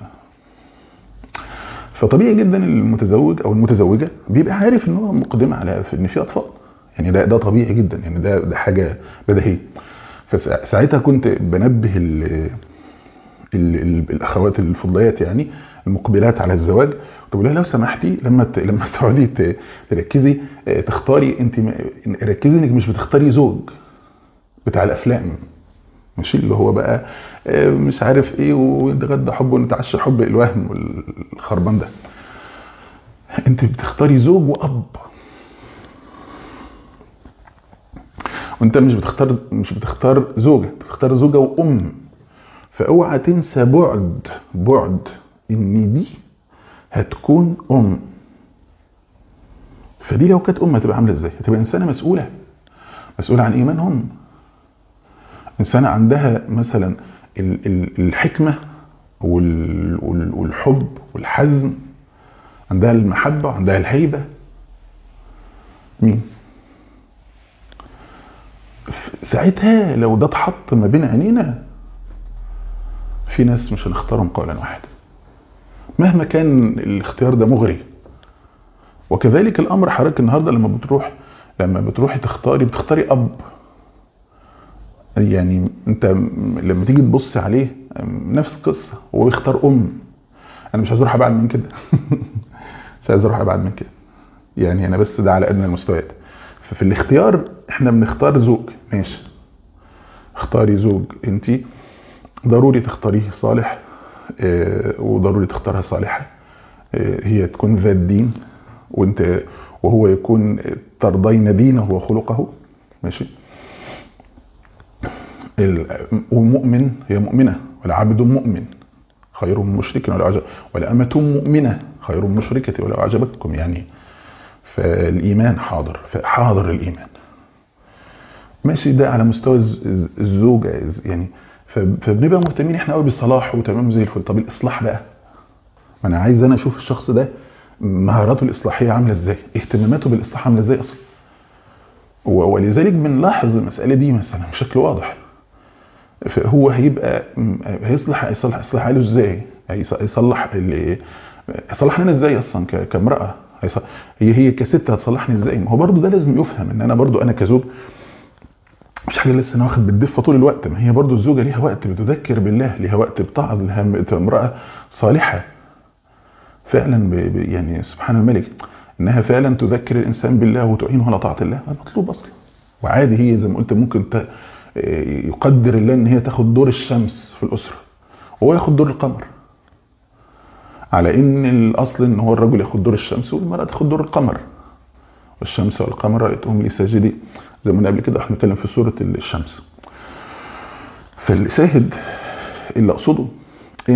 فطبيعي جدا المتزوج او المتزوجه بيبقى عارف ان هو مقدم على ان في اطفال يعني ده ده طبيعي جدا يعني ده ده حاجه بديهيه فساعتها كنت بنبه ال ال ال الاخوات الفضليات يعني المقبلات على الزواج كنت بقول لها لو سمحتي لما لما تقعدي تركزي تختاري انت ركزي انك مش بتختاري زوج بتاع الافلام ماشي اللي هو بقى مش عارف ايه ونتغدى حب ونتعشى حب الوهم والخربان ده انت بتختاري زوج واب وانت مش بتختار مش بتختار زوجة بتختار زوجة وام فاوعى تنسى بعد بعد ان دي هتكون ام فدي لو كانت ام هتبقى عامله ازاي هتبقى انسانه مسؤوله مسؤوله عن ايمانهم انسانه عندها مثلا الحكمه والحب والحزم عندها المحبه وعندها الهيبه مين ساعتها لو ده اتحط ما بين عينينا في ناس مش هنختارهم قولا واحدا مهما كان الاختيار ده مغري وكذلك الامر حضرتك النهارده لما بتروح لما بتروحي تختاري بتختاري اب يعني انت لما تيجي تبص عليه نفس القصه هو بيختار ام انا مش عايز اروح ابعد من كده مش عايز اروح ابعد من كده يعني انا بس ده على ادنى المستويات ففي الاختيار احنا بنختار زوج ماشي اختاري زوج انت ضروري تختاريه صالح اه وضروري تختارها صالحة اه هي تكون ذات دين وانت وهو يكون ترضين دينه وخلقه ماشي ومؤمن هي مؤمنة والعبد مؤمن خير من مشرك ولو عجب والأمة مؤمنة خير من مشركة ولو أعجبتكم يعني فالإيمان حاضر فحاضر الإيمان ماشي ده على مستوى الزوجة يعني فبنبقى مهتمين احنا قوي بالصلاح وتمام زي الفل طب الإصلاح بقى ما أنا عايز أنا أشوف الشخص ده مهاراته الإصلاحية عاملة إزاي اهتماماته بالإصلاح عاملة إزاي أصلا ولذلك بنلاحظ المسألة دي مثلا بشكل واضح هو هيبقى هيصلح هيصلح يصلح حاله ازاي هيصلح اللي هيصلحني انا ازاي اصلا كامراه هي هي كست هتصلحني ازاي ما هو برضو ده لازم يفهم ان انا برضو انا كزوج مش حاجه لسه انا واخد بالدفه طول الوقت ما هي برضو الزوجه ليها وقت بتذكر بالله ليها وقت بتعظ لها امراه صالحه فعلا يعني سبحان الملك انها فعلا تذكر الانسان بالله وتعينه على طاعه الله هذا مطلوب اصلا وعادي هي زي ما قلت ممكن يقدر الله ان هي تاخد دور الشمس في الاسره وهو ياخد دور القمر على ان الاصل ان هو الرجل ياخد دور الشمس والمراه تاخد دور القمر والشمس والقمر رايتهم لي ساجدين زي ما قبل كده احنا بنتكلم في سوره الشمس فالشاهد اللي اقصده ان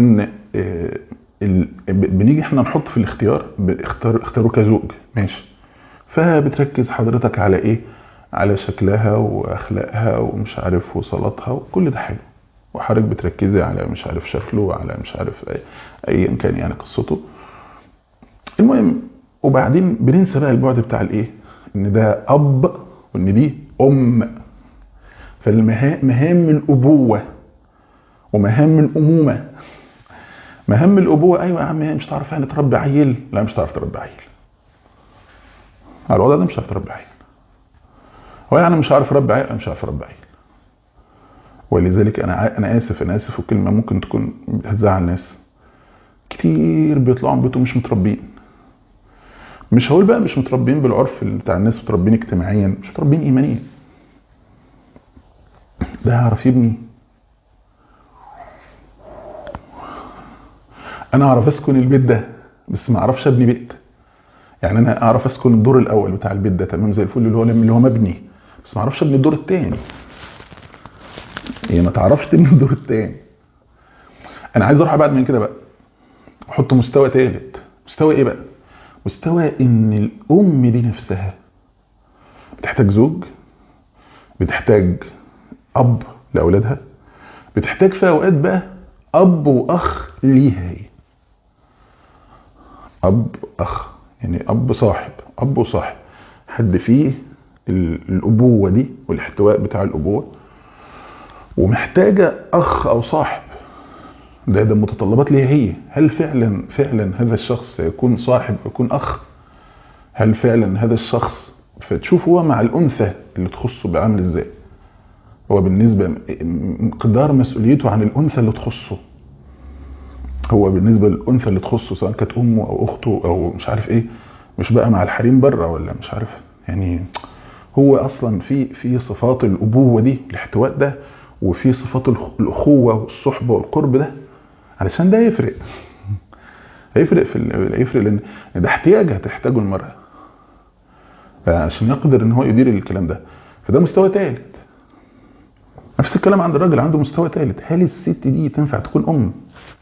آه، ال- ب- بنيجي احنا نحط في الاختيار اختار اختاروا كزوج ماشي فبتركز حضرتك على ايه على شكلها واخلاقها ومش عارف وصلاتها وكل ده حلو وحضرتك بتركزي على مش عارف شكله وعلى مش عارف أي- ايا كان يعني قصته المهم وبعدين بننسى بقى البعد بتاع الايه ان ده اب وان دي ام فالمهام الابوه ومهام الامومه مهام الابوه ايوه يا عم هي مش هتعرف يعني تربي عيل لا مش هتعرف تربي عيل على الوضع ده مش هتعرف تربي عيل هو يعني مش عارف اربي عيل انا مش عارف اربي عيل ولذلك انا ع- انا اسف انا اسف وكلمه ممكن تكون هتزعل ناس كتير بيطلعوا من بيتهم مش متربيين مش هقول بقى مش متربيين بالعرف اللي بتاع الناس متربيين اجتماعيا مش متربيين ايمانيا ده يعرف يبني انا اعرف اسكن البيت ده بس ما اعرفش ابني بيت يعني انا اعرف اسكن الدور الاول بتاع البيت ده تمام زي الفل اللي هو اللي هو مبني بس ما اعرفش ابني الدور الثاني هي ما تعرفش تبني الدور الثاني انا عايز اروح ابعد من كده بقى احط مستوى ثالث مستوى ايه بقى مستوى ان الام دي نفسها بتحتاج زوج بتحتاج اب لاولادها بتحتاج في اوقات بقى اب واخ ليها هي اب اخ يعني اب صاحب اب وصاحب حد فيه ال- الابوه دي والاحتواء بتاع الابوه ومحتاجه اخ او صاحب ده ده متطلبات ليها هي هل فعلا فعلا هذا الشخص سيكون صاحب يكون اخ هل فعلا هذا الشخص فتشوف هو مع الانثى اللي تخصه بعمل ازاي هو بالنسبه مقدار مسؤوليته عن الانثى اللي تخصه هو بالنسبه للانثى اللي تخصه سواء كانت امه او اخته او مش عارف ايه مش بقى مع الحريم بره ولا مش عارف يعني هو اصلا في في صفات الابوه دي الاحتواء ده وفي صفات الأخ- الاخوه والصحبه والقرب ده علشان ده يفرق هيفرق في ال- هيفرق لان ده احتياج هتحتاجه المراه عشان يقدر ان هو يدير الكلام ده فده مستوى ثالث نفس الكلام عند الراجل عنده مستوى ثالث هل الست دي تنفع تكون ام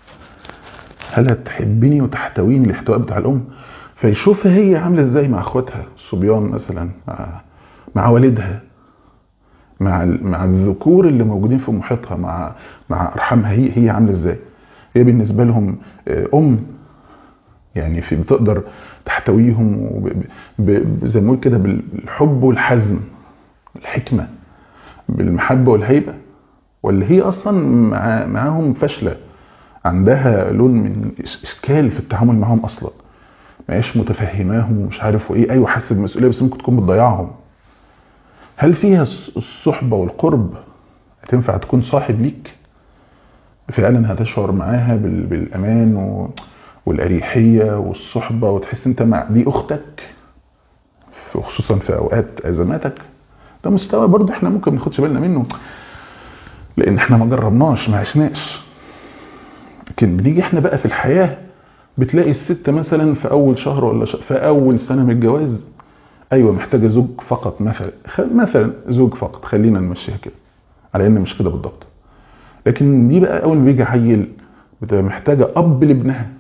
هل هتحبني وتحتويني الاحتواء بتاع الام فيشوفها هي عامله ازاي مع اخواتها الصبيان مثلا مع مع والدها مع ال- مع الذكور اللي موجودين في محيطها مع مع ارحامها هي هي عامله ازاي هي بالنسبه لهم آه، ام يعني في بتقدر تحتويهم وب- ب- ب- زي ما نقول كده بالحب والحزم الحكمه بالمحبه والهيبه ولا هي اصلا مع معاهم فاشله عندها لون من إش- اشكال في التعامل معاهم اصلا ما هيش متفهماهم ومش عارف وايه ايوه حاسس بالمسؤوليه بس ممكن تكون بتضيعهم هل فيها الص- الصحبه والقرب هتنفع تكون صاحب ليك فعلا هتشعر معاها بال- بالامان و- والاريحيه والصحبه وتحس انت مع دي اختك في- خصوصا في اوقات ازماتك ده مستوى برضه احنا ممكن ما ناخدش بالنا منه لان احنا ما جربناش ما عشناش لكن بنيجي احنا بقى في الحياه بتلاقي الست مثلا في اول شهر ولا ش... في اول سنه من الجواز ايوه محتاجه زوج فقط مثلا خ... مثلا زوج فقط خلينا نمشيها كده على ان مش كده بالضبط لكن دي بقى اول ما بيجي عيل بتبقى محتاجه اب لابنها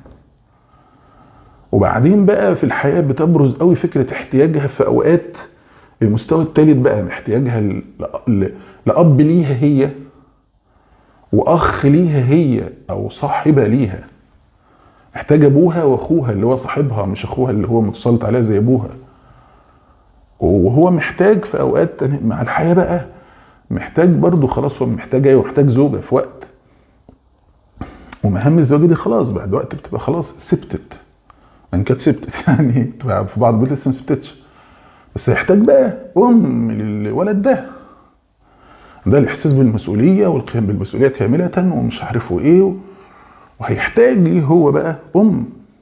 وبعدين بقى في الحياه بتبرز قوي فكره احتياجها في اوقات المستوى الثالث بقى احتياجها ل... ل... لاب ليها هي واخ ليها هي او صاحبه ليها محتاج ابوها واخوها اللي هو صاحبها مش اخوها اللي هو متسلط عليها زي ابوها وهو محتاج في اوقات تانية مع الحياه بقى محتاج برضه خلاص هو محتاج ايه ومحتاج زوجه في وقت ومهام الزوجه دي خلاص بعد وقت بتبقى خلاص سبتت ان كانت سبتت يعني بتبقى في بعض البيوت لسه ما سبتتش بس هيحتاج بقى ام للولد ده ده الاحساس بالمسؤوليه والقيام بالمسؤوليه كامله ومش عارفه ايه وهيحتاج ليه هو بقى ام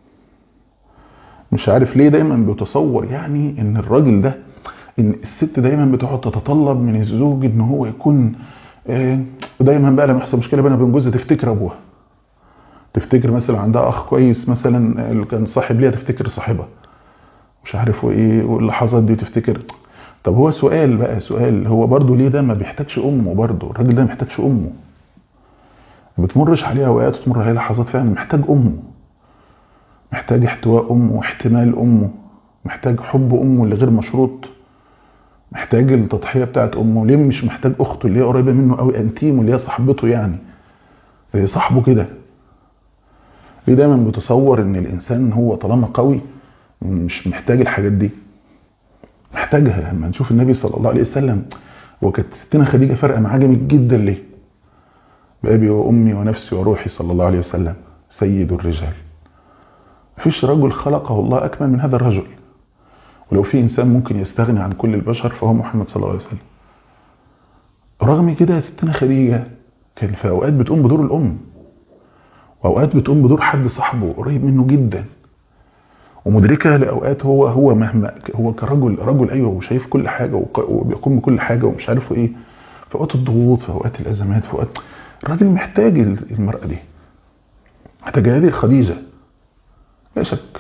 مش عارف ليه دايما بيتصور يعني ان الراجل ده ان الست دايما بتقعد تتطلب من الزوج ان هو يكون آه، دايما بقى لما يحصل مشكله بينها وبين جوزها تفتكر ابوها تفتكر مثلا عندها اخ كويس مثلا اللي كان صاحب ليها تفتكر صاحبها مش عارف وايه واللحظات دي تفتكر طب هو سؤال بقى سؤال هو برضه ليه ده ما بيحتاجش امه برضه الراجل ده ما بيحتاجش امه بتمرش عليه اوقات وتمر عليه لحظات فعلا محتاج امه محتاج احتواء امه واحتمال امه محتاج حب امه اللي غير مشروط محتاج التضحيه بتاعت امه ليه مش محتاج اخته اللي هي قريبه منه قوي انتيمه اللي هي صاحبته يعني زي صاحبه كده ليه دايما بتصور ان الانسان هو طالما قوي مش محتاج الحاجات دي محتاجها لما نشوف النبي صلى الله عليه وسلم وكانت ستنا خديجه فارقه معاه جامد جدا ليه بابي وامي ونفسي وروحي صلى الله عليه وسلم سيد الرجال مفيش رجل خلقه الله اكمل من هذا الرجل ولو في انسان ممكن يستغني عن كل البشر فهو محمد صلى الله عليه وسلم رغم كده يا ستنا خديجه كان في اوقات بتقوم بدور الام واوقات بتقوم بدور حد صاحبه قريب منه جدا ومدركه لاوقات هو هو مهما هو كرجل رجل ايوه وشايف كل حاجه وبيقوم بكل حاجه ومش عارف ايه في اوقات الضغوط في اوقات الازمات في اوقات الراجل محتاج المراه دي محتاج هذه خديجه لا شك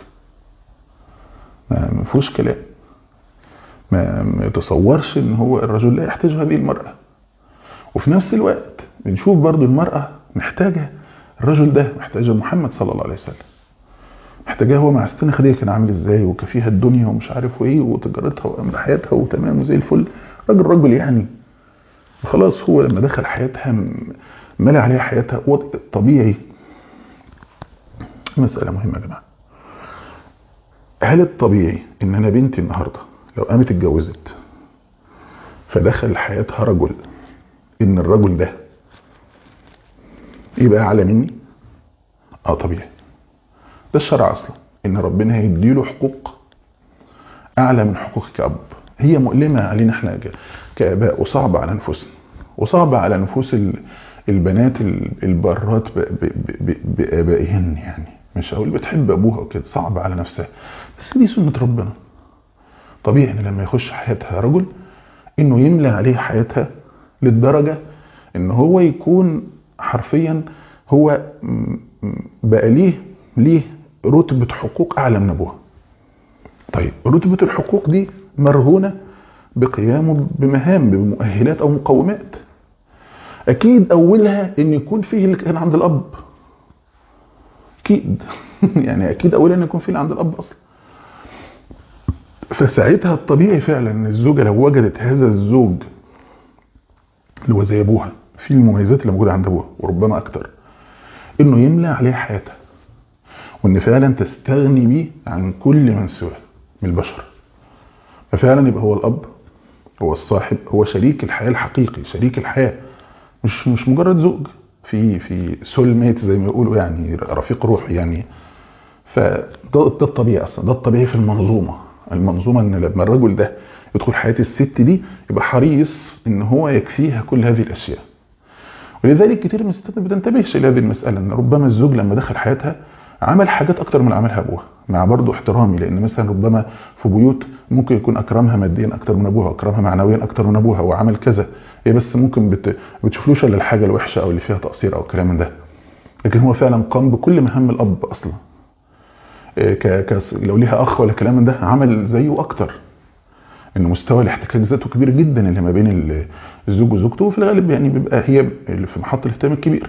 ما فيهوش كلام ما, ما يتصورش ان هو الرجل لا يحتاج هذه المراه وفي نفس الوقت بنشوف برضو المراه محتاجه الرجل ده محتاجه محمد صلى الله عليه وسلم محتاجاه هو مع ستنا خديجه كان عامل ازاي وكفيها الدنيا ومش عارف ايه وتجارتها وامر حياتها وتمام وزي الفل راجل رجل يعني خلاص هو لما دخل حياتها ملى عليها حياتها طبيعي مسألة مهمة يا جماعة هل الطبيعي ان انا بنتي النهاردة لو قامت اتجوزت فدخل حياتها رجل ان الرجل ده يبقى اعلى مني اه طبيعي ده الشرع اصلا ان ربنا هيديله حقوق اعلى من حقوقك كأب هي مؤلمة علينا احنا كاباء وصعبة على نفوسنا وصعبة على نفوس البنات البارات بآبائهن يعني مش هقول بتحب ابوها وكده صعبة على نفسها بس دي سنة ربنا طبيعي ان لما يخش حياتها رجل انه يملى عليه حياتها للدرجة ان هو يكون حرفيا هو بقى ليه ليه رتبة حقوق اعلى من ابوها طيب رتبة الحقوق دي مرهونة بقيامه بمهام بمؤهلات او مقومات اكيد اولها ان يكون فيه اللي كان عند الاب اكيد يعني اكيد اولها ان يكون فيه اللي عند الاب اصلا فساعتها الطبيعي فعلا ان الزوجه لو وجدت هذا الزوج اللي هو زي ابوها في المميزات اللي موجوده عند ابوها وربما اكتر انه يملى عليها حياتها وان فعلا تستغني بيه عن كل من سواه من البشر ففعلا يبقى هو الاب هو الصاحب هو شريك الحياه الحقيقي شريك الحياه مش مش مجرد زوج في في سول ميت زي ما يقولوا يعني رفيق روحي يعني فده ده الطبيعي اصلا ده الطبيعي في المنظومه المنظومه ان لما الرجل ده يدخل حياه الست دي يبقى حريص ان هو يكفيها كل هذه الاشياء ولذلك كتير من الستات ما بتنتبهش لهذه المساله ان ربما الزوج لما دخل حياتها عمل حاجات اكتر من عملها ابوها مع برضه احترامي لان مثلا ربما في بيوت ممكن يكون اكرمها ماديا اكتر من ابوها اكرمها معنويا اكتر من ابوها وعمل كذا هي بس ممكن بت... بتشوفلوش الا الحاجه الوحشه او اللي فيها تقصير او الكلام من ده لكن هو فعلا قام بكل مهام الاب اصلا ك... ك... لو ليها اخ ولا كلام من ده عمل زيه اكتر ان مستوى الاحتكاك ذاته كبير جدا اللي ما بين الزوج وزوجته وفي الغالب يعني بيبقى هي اللي في محط الاهتمام الكبير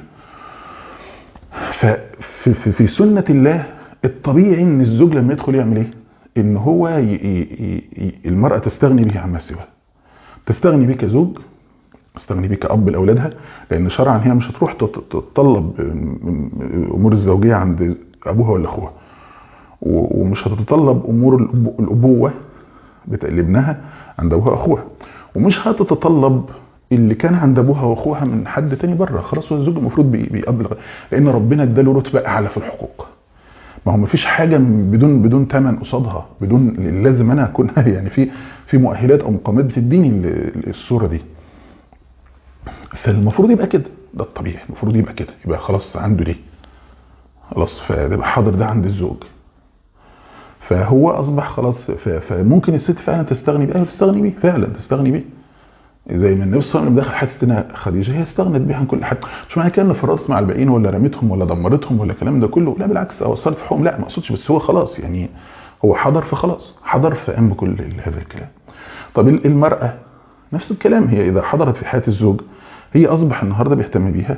ففي في, في سنه الله الطبيعي ان الزوج لما يدخل يعمل ايه ان هو ي... ي... ي... المراه تستغني به عما سواه تستغني بيه كزوج تستغني بيه كأب لأولادها لأن شرعا هي مش هتروح تتطلب أمور الزوجية عند أبوها ولا أخوها ومش هتتطلب أمور الأبوة لابنها عند أبوها وأخوها ومش هتتطلب اللي كان عند أبوها وأخوها من حد تاني بره خلاص هو الزوج المفروض بيقضي لأن ربنا اداله رتبة أعلى في الحقوق ما هو مفيش حاجة بدون بدون ثمن قصادها بدون لازم أنا أكون يعني في في مؤهلات أو مقامات بتديني الصورة دي فالمفروض يبقى كده ده الطبيعي المفروض يبقى كده يبقى خلاص عنده دي خلاص فيبقى حاضر ده عند الزوج فهو اصبح خلاص فممكن الست فعلا تستغني بيه تستغني بيه فعلا تستغني بيه زي ما النبي صلى الله عليه وسلم دخل حادثتنا خديجه هي استغنت بيه عن كل حاجه مش معنى كده ان فرطت مع الباقيين ولا رميتهم ولا دمرتهم ولا الكلام ده كله لا بالعكس او وصلت في حقهم لا ما اقصدش بس هو خلاص يعني هو حضر فخلاص حضر فقام بكل هذا الكلام طب المراه نفس الكلام هي اذا حضرت في حياه الزوج هي اصبح النهارده بيهتم بيها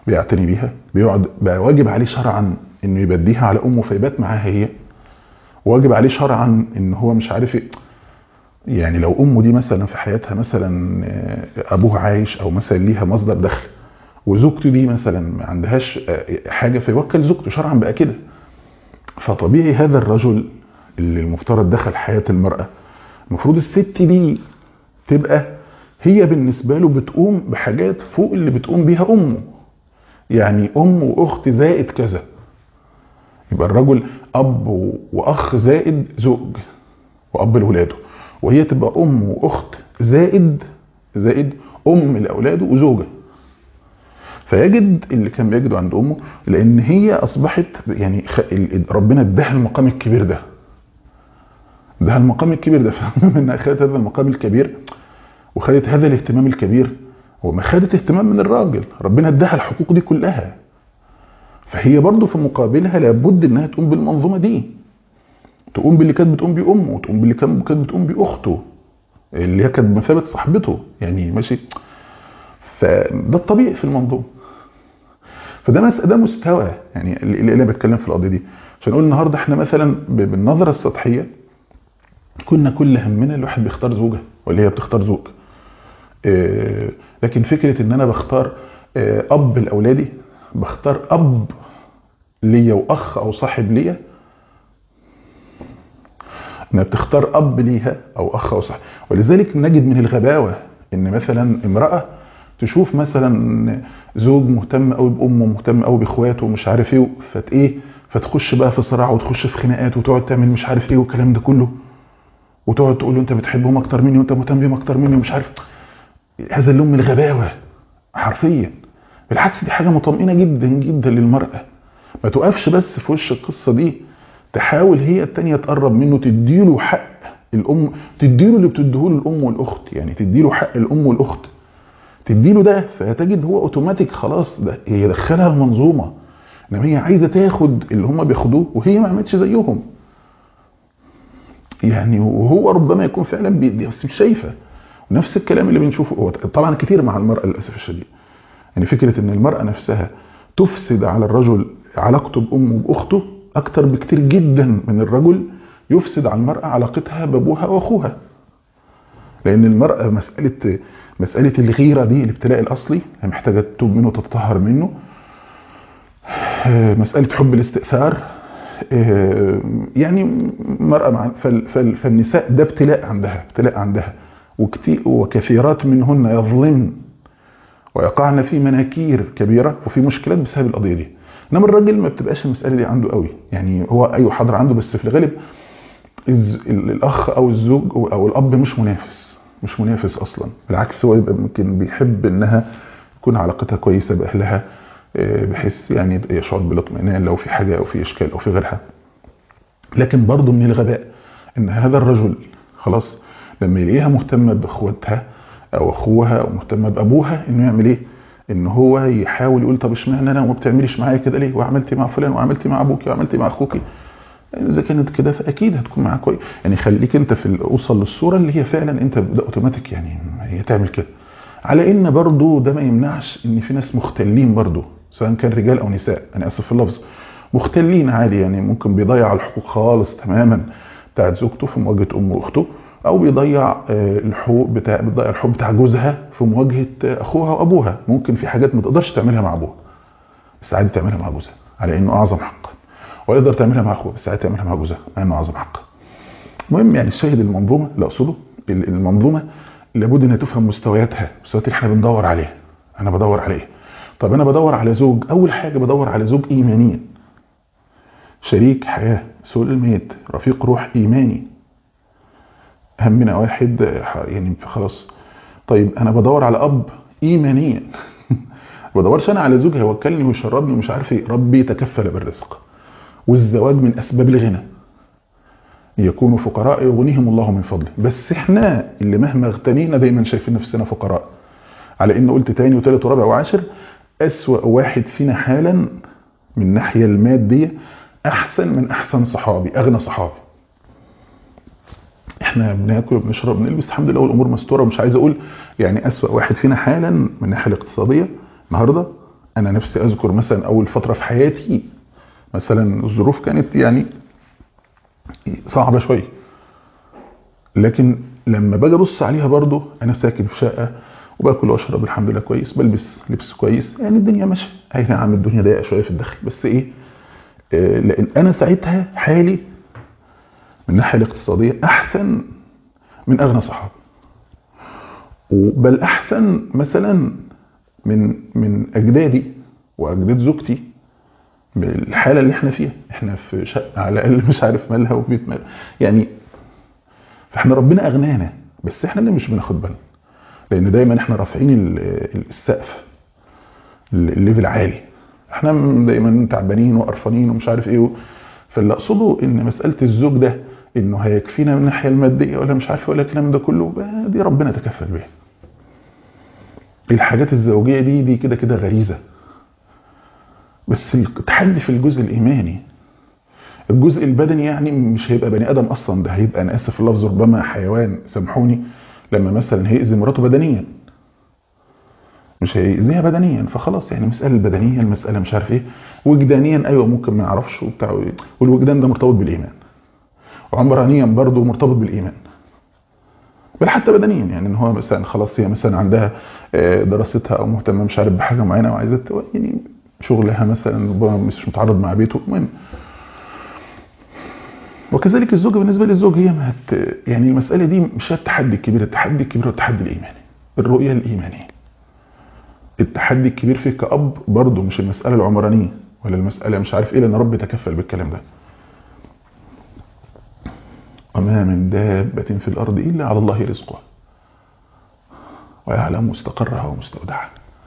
بيعتني بيها بيقعد بقى واجب عليه شرعا انه يبديها على امه فيبات معاها هي واجب عليه شرعا ان هو مش عارف ايه يعني لو امه دي مثلا في حياتها مثلا ابوها عايش او مثلا ليها مصدر دخل وزوجته دي مثلا ما عندهاش حاجه فيوكل زوجته شرعا بقى كده فطبيعي هذا الرجل اللي المفترض دخل حياه المراه المفروض الست دي تبقى هي بالنسبه له بتقوم بحاجات فوق اللي بتقوم بيها امه يعني ام واخت زائد كذا يبقى الرجل اب واخ زائد زوج واب لاولاده وهي تبقى ام واخت زائد زائد ام لاولاده وزوجه فيجد اللي كان بيجده عند امه لان هي اصبحت يعني ربنا اداها المقام الكبير ده اداها المقام الكبير ده فمن انها خدت هذا المقام الكبير وخدت هذا الاهتمام الكبير وما خدت اهتمام من الراجل ربنا اداها الحقوق دي كلها فهي برضه في مقابلها لابد انها تقوم بالمنظومه دي تقوم باللي كانت بتقوم بيه امه وتقوم باللي كانت بتقوم بيه اخته اللي هي كانت بمثابه صاحبته يعني ماشي فده الطبيعي في المنظومه فده مس... ده مستوى يعني اللي انا بتكلم في القضيه دي عشان نقول النهارده احنا مثلا بالنظره السطحيه كنا كل همنا الواحد بيختار زوجه ولا هي بتختار زوج إيه لكن فكره ان انا بختار إيه اب لاولادي بختار اب ليا واخ او صاحب ليا انها بتختار اب ليها او اخ او صاحب ولذلك نجد من الغباوه ان مثلا امراه تشوف مثلا زوج مهتم قوي بامه مهتم قوي باخواته ومش عارف ايه فت ايه فتخش بقى في صراع وتخش في خناقات وتقعد تعمل مش عارف ايه والكلام ده كله وتقعد تقول له انت بتحبهم اكتر مني وانت مهتم بيهم اكتر مني ومش عارف هذا اللون من الغباوه حرفيا بالعكس دي حاجه مطمئنه جدا جدا للمراه ما تقفش بس في وش القصه دي تحاول هي التانية تقرب منه تديله حق الام تديله اللي بتديهوله الام والاخت يعني تديله حق الام والاخت تديله ده فتجد هو اوتوماتيك خلاص ده هي دخلها المنظومه انما هي عايزه تاخد اللي هم بياخدوه وهي ما عملتش زيهم يعني وهو ربما يكون فعلا بيدي بس مش شايفه ونفس الكلام اللي بنشوفه هو طبعا كتير مع المراه للاسف الشديد يعني فكره ان المراه نفسها تفسد على الرجل علاقته بامه وباخته اكتر بكتير جدا من الرجل يفسد على المراه علاقتها بابوها واخوها لان المراه مساله مساله الغيره دي الابتلاء الاصلي هي محتاجه تتوب منه وتتطهر منه مساله حب الاستئثار يعني مرأة مع فالنساء ده ابتلاء عندها ابتلاء عندها وكتير وكثيرات منهن يظلمن ويقعن في مناكير كبيرة وفي مشكلات بسبب القضية دي انما الراجل ما بتبقاش المسألة دي عنده قوي يعني هو ايوه حاضر عنده بس في الغالب الاخ او الزوج او الاب مش منافس مش منافس اصلا بالعكس هو يبقى ممكن بيحب انها تكون علاقتها كويسة باهلها بحيث يعني يشعر بالاطمئنان لو في حاجة او في اشكال او في غيرها لكن برضه من الغباء ان هذا الرجل خلاص لما يلاقيها مهتمة باخواتها او اخوها او مهتمة بابوها انه يعمل ايه ان هو يحاول يقول طب اشمعنى انا وما بتعمليش معايا كده ليه وعملتي مع فلان وعملتي مع ابوكي وعملتي مع اخوكي اذا كانت كده فاكيد هتكون معاك كويس يعني خليك انت في اوصل للصوره اللي هي فعلا انت ده اوتوماتيك يعني هي تعمل كده على ان برضو ده ما يمنعش ان في ناس مختلين برضو سواء كان رجال او نساء انا اسف في اللفظ مختلين عادي يعني ممكن بيضيع الحقوق خالص تماما بتاعت زوجته في مواجهه امه واخته او بيضيع الحقوق بتاع بيضيع الحقوق بتاع جوزها في مواجهه اخوها وابوها ممكن في حاجات ما تقدرش تعملها مع ابوها بس عادي تعملها مع جوزها على انه اعظم حق ويقدر تعملها مع اخوها بس عادي تعملها مع جوزها على انه اعظم حق المهم يعني الشاهد المنظومه اللي اقصده المنظومه لابد انها تفهم مستوياتها المستويات اللي احنا بندور عليها انا بدور على ايه طب انا بدور على زوج اول حاجه بدور على زوج ايمانيا شريك حياه سؤال الميت رفيق روح ايماني همنا واحد يعني خلاص طيب انا بدور على اب ايمانيا بدورش انا على زوج هيوكلني ويشربني ومش عارف ايه ربي يتكفل بالرزق والزواج من اسباب الغنى يكونوا فقراء يغنيهم الله من فضله بس احنا اللي مهما اغتنينا دايما شايفين نفسنا فقراء على ان قلت تاني وتالت ورابع وعاشر اسوأ واحد فينا حالا من الناحيه الماديه احسن من احسن صحابي اغنى صحابي احنا بناكل وبنشرب بنلبس الحمد لله والامور مستوره ومش عايز اقول يعني اسوأ واحد فينا حالا من الناحيه الاقتصاديه النهارده انا نفسي اذكر مثلا اول فتره في حياتي مثلا الظروف كانت يعني صعبه شويه لكن لما باجي ابص عليها برضو انا ساكن في شقه وباكل واشرب الحمد لله كويس بلبس لبس كويس يعني الدنيا ماشيه اي نعم الدنيا ضيقه شويه في الداخل بس ايه آه لان انا ساعتها حالي من الناحيه الاقتصاديه احسن من اغنى صحابي بل احسن مثلا من من اجدادي واجداد زوجتي بالحاله اللي احنا فيها احنا في شقه على الاقل مش عارف مالها وبيت مالها يعني فاحنا ربنا اغنانا بس احنا اللي مش بناخد بالنا لان دايما احنا رافعين السقف الليفل عالي احنا دايما تعبانين وقرفانين ومش عارف ايه فاللي اقصده ان مساله الزوج ده انه هيكفينا من الناحيه الماديه ولا مش عارف ولا الكلام ده كله دي ربنا تكفل بيها الحاجات الزوجيه دي دي كده كده غريزه بس التحدي في الجزء الايماني الجزء البدني يعني مش هيبقى بني ادم اصلا ده هيبقى انا اسف اللفظ ربما حيوان سامحوني لما مثلا هيأذي مراته بدنيا مش هيأذيها بدنيا فخلاص يعني مسألة البدنية المسألة مش عارف ايه وجدانيا ايوه ممكن ما يعرفش وبتاع والوجدان ده مرتبط بالايمان وعمرانيا برضه مرتبط بالايمان بل حتى بدنيا يعني ان هو مثلا خلاص هي مثلا عندها دراستها او مهتمه مش عارف بحاجه معينه وعايزه يعني شغلها مثلا ربما مش متعرض مع بيته المهم وكذلك الزوجه بالنسبه للزوج هي ما هت يعني المساله دي مش التحدي الكبير التحدي الكبير هو التحدي الايماني الرؤيه الايمانيه التحدي الكبير فيه كأب برضه مش المساله العمرانيه ولا المساله مش عارف ايه لان ربي تكفل بالكلام ده وما من دابة في الأرض إلا على الله رزقها ويعلم مستقرها ومستودعها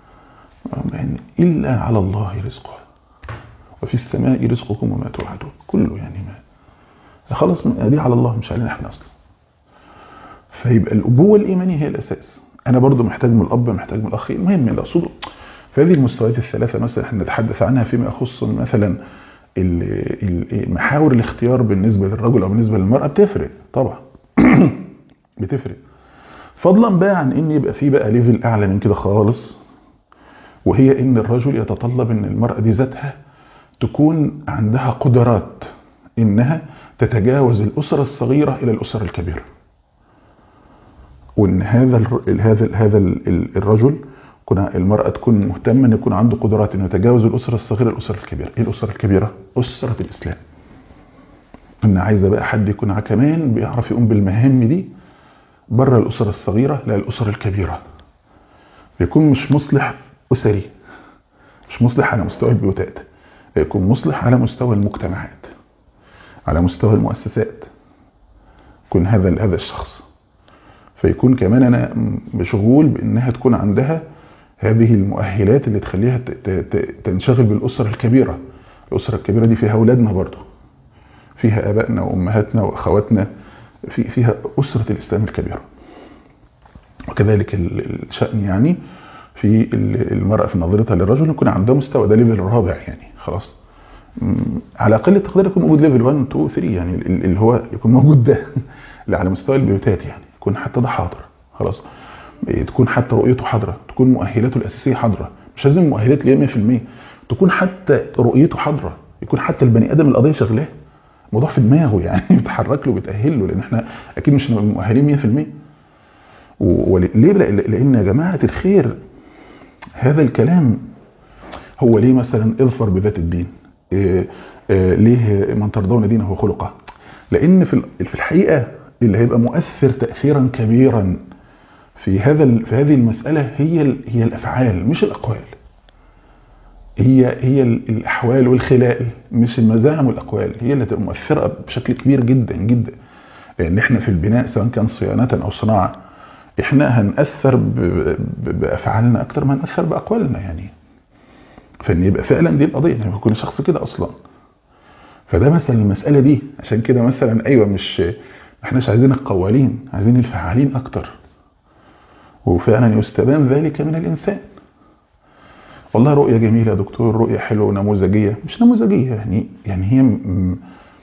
إلا على الله رزقها وفي السماء رزقكم وما توعدون كله يعني ما خلاص دي على الله مش علينا احنا اصلا فيبقى الابوه الايمانيه هي الاساس انا برضو محتاج من الاب محتاج من الاخ المهم اللي اقصده فهذه المستويات الثلاثه مثلا احنا نتحدث عنها فيما يخص مثلا محاور الاختيار بالنسبه للرجل او بالنسبه للمراه بتفرق طبعا بتفرق فضلا بقى عن ان يبقى في بقى ليفل اعلى من كده خالص وهي ان الرجل يتطلب ان المراه دي ذاتها تكون عندها قدرات انها تتجاوز الاسره الصغيره الى الاسره الكبيره وان هذا ال هذا ال هذا ال الرجل كنا المرأة تكون مهتمة أن يكون عنده قدرات أنه يتجاوز الأسرة الصغيرة الأسرة الكبيرة إيه الأسرة الكبيرة؟ أسرة الإسلام أن عايزة بقى حد يكون كمان بيعرف يقوم بالمهام دي بره الأسرة الصغيرة لا الأسرة الكبيرة يكون مش مصلح أسري مش مصلح على مستوى البيوتات يكون مصلح على مستوى المجتمعات على مستوى المؤسسات يكون هذا هذا الشخص فيكون كمان أنا مشغول بأنها تكون عندها هذه المؤهلات اللي تخليها تنشغل بالأسرة الكبيرة الأسرة الكبيرة دي فيها أولادنا برضو فيها أبائنا وأمهاتنا وأخواتنا في فيها أسرة الإسلام الكبيرة وكذلك الشأن يعني في المرأة في نظرتها للرجل يكون عندها مستوى ده ليفل رابع يعني خلاص على أقل تقدير يكون موجود ليفل 1 2 3 يعني اللي هو يكون موجود ده اللي على مستوى البيوتات يعني يكون حتى ده حاضر خلاص تكون حتى رؤيته حاضره تكون مؤهلاته الاساسيه حاضره مش لازم مؤهلات ليه 100% تكون حتى رؤيته حاضره يكون حتى البني ادم القضيه شغلاه الموضوع في دماغه يعني بتحرك له بتاهل له لان احنا اكيد مش مؤهلين 100% وليه لان يا جماعه الخير هذا الكلام هو ليه مثلا اظفر بذات الدين إيه إيه ليه من ترضون دينه وخلقه لان في في الحقيقه اللي هيبقى مؤثر تاثيرا كبيرا في هذا في هذه المساله هي هي الافعال مش الاقوال هي هي الاحوال والخلال مش المزاعم والاقوال هي اللي تبقى مؤثره بشكل كبير جدا جدا لان احنا في البناء سواء كان صيانه او صناعه احنا هنأثر بافعالنا اكتر ما هنأثر باقوالنا يعني فان يبقى فعلا دي القضيه ان يعني يكون شخص كده اصلا فده مثلا المساله دي عشان كده مثلا ايوه مش ما احناش عايزين القوالين عايزين الفعالين اكتر وفعلا يستبان ذلك من الانسان والله رؤية جميلة يا دكتور رؤية حلوة نموذجية مش نموذجية يعني يعني هي م...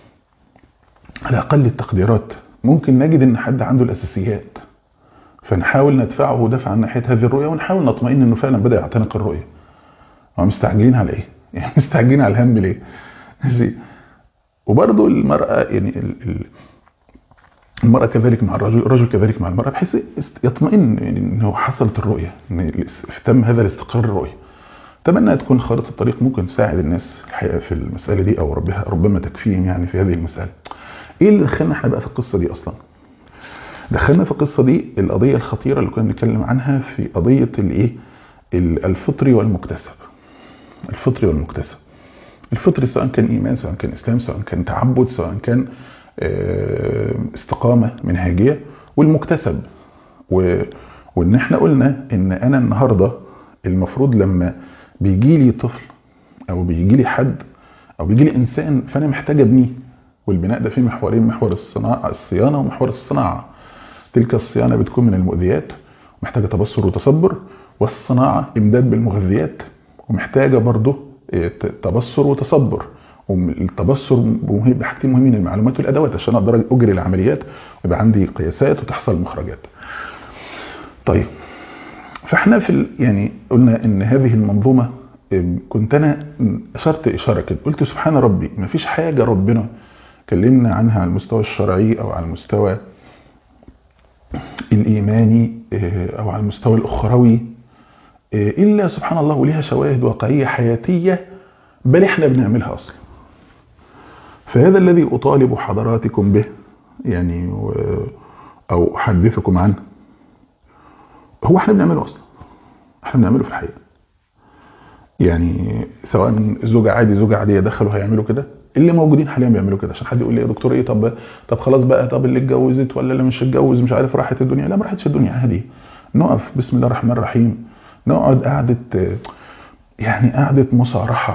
على أقل التقديرات ممكن نجد إن حد عنده الأساسيات فنحاول ندفعه دفعا ناحية هذه الرؤية ونحاول نطمئن إنه فعلا بدأ يعتنق الرؤية هو مستعجلين على ايه يعني مستعجلين على الهم ليه ماشي وبرضه المرأة يعني ال- ال- المرأة كذلك مع الرجل الرجل كذلك مع المرأة بحيث يست- يطمئن يعني انه حصلت الرؤية ان الاس- تم هذا الاستقرار الرؤية اتمنى تكون خارطة الطريق ممكن تساعد الناس الحقيقة في المسألة دي او ربها ربما تكفيهم يعني في هذه المسألة ايه اللي دخلنا احنا بقى في القصة دي اصلا دخلنا في القصة دي القضية الخطيرة اللي كنا بنتكلم عنها في قضية الايه ال- الفطري والمكتسب الفطري والمكتسب الفطري سواء كان ايمان سواء كان اسلام سواء كان تعبد سواء كان آه، استقامة منهجية والمكتسب و... وان احنا قلنا ان انا النهاردة المفروض لما بيجي لي طفل او بيجي لي حد او بيجي لي انسان فانا محتاج ابنيه والبناء ده فيه محورين محور الصناعة الصيانة ومحور الصناعة تلك الصيانة بتكون من المؤذيات ومحتاجة تبصر وتصبر والصناعة إمداد بالمغذيات ومحتاجة برضه إيه، ت- تبصر وتصبر والتبصر مهم بحاجتين مهمين المعلومات والأدوات عشان أقدر أجري العمليات ويبقى عندي قياسات وتحصل مخرجات طيب فاحنا في ال- يعني قلنا ان هذه المنظومه إم، كنت انا م، اشرت اشاره كده قلت سبحان ربي ما فيش حاجه ربنا كلمنا عنها على المستوى الشرعي او على المستوى الايماني إيه، او على المستوى الاخروي إيه، الا سبحان الله وليها شواهد واقعيه حياتيه بل احنا بنعملها اصلا فهذا الذي اطالب حضراتكم به يعني و- او احدثكم عنه هو احنا بنعمله اصلا احنا بنعمله في الحقيقه يعني سواء زوجة عادي زوجة عادية دخلوا هيعملوا كده اللي موجودين حاليا بيعملوا كده عشان حد يقول لي يا دكتور ايه طب طب خلاص بقى طب اللي اتجوزت ولا اللي مش اتجوز مش عارف راحت الدنيا لا ما راحتش الدنيا عادي نقف بسم الله الرحمن الرحيم نقعد قعدة آه، يعني قعدة مصارحة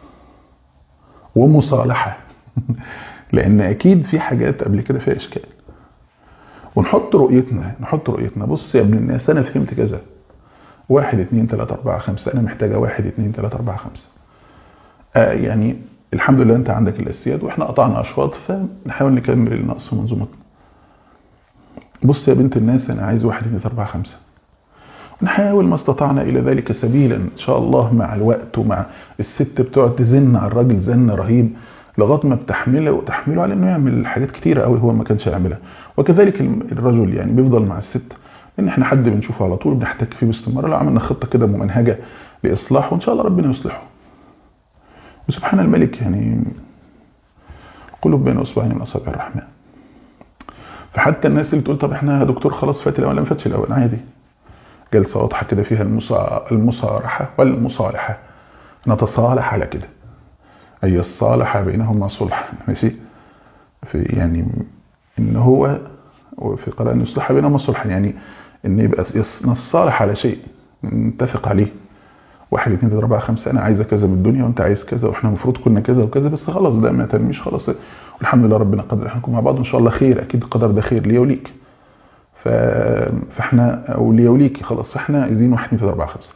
ومصالحة لان اكيد في حاجات قبل كده فيها اشكال ونحط رؤيتنا نحط رؤيتنا بص يا ابن الناس انا فهمت كذا واحد اتنين تلاتة اربعة خمسة انا محتاجة واحد اتنين تلاتة اربعة خمسة آه يعني الحمد لله انت عندك الاسياد واحنا قطعنا اشواط فنحاول نكمل النقص في منظومتنا بص يا بنت الناس انا عايز واحد اتنين تلاتة اربعة خمسة نحاول ما استطعنا الى ذلك سبيلا ان شاء الله مع الوقت ومع الست بتقعد تزن على الراجل زن رهيب لغايه ما بتحمله وتحمله على انه يعمل حاجات كتيره قوي هو ما كانش يعملها وكذلك الرجل يعني بيفضل مع الست لان احنا حد بنشوفه على طول بنحتك فيه باستمرار لو عملنا خطه كده ممنهجه لاصلاحه وان شاء الله ربنا يصلحه وسبحان الملك يعني قلوب بين اصبعين من اصابع الرحمن فحتى الناس اللي تقول طب احنا يا دكتور خلاص فات الاول ما فاتش الاول عادي جلسه واضحه كده فيها المصا- المصارحه والمصالحه نتصالح على كده اي الصالح بينهما صلحا ماشي في يعني ان هو وفي قراءة ان يصلح بينهما صلحا يعني ان يبقى يص- نصالح على شيء نتفق عليه واحد اثنين ثلاثة أربعة خمسة أنا عايزة كذا من الدنيا وأنت عايز كذا وإحنا المفروض كنا كذا وكذا بس خلاص ده ما تنميش خلاص والحمد لله ربنا قدر إحنا نكون مع بعض وإن شاء الله خير أكيد القدر ده خير ليا وليك ف... فإحنا أو ليا وليك خلاص فإحنا عايزين واحد اثنين ثلاثة أربعة خمسة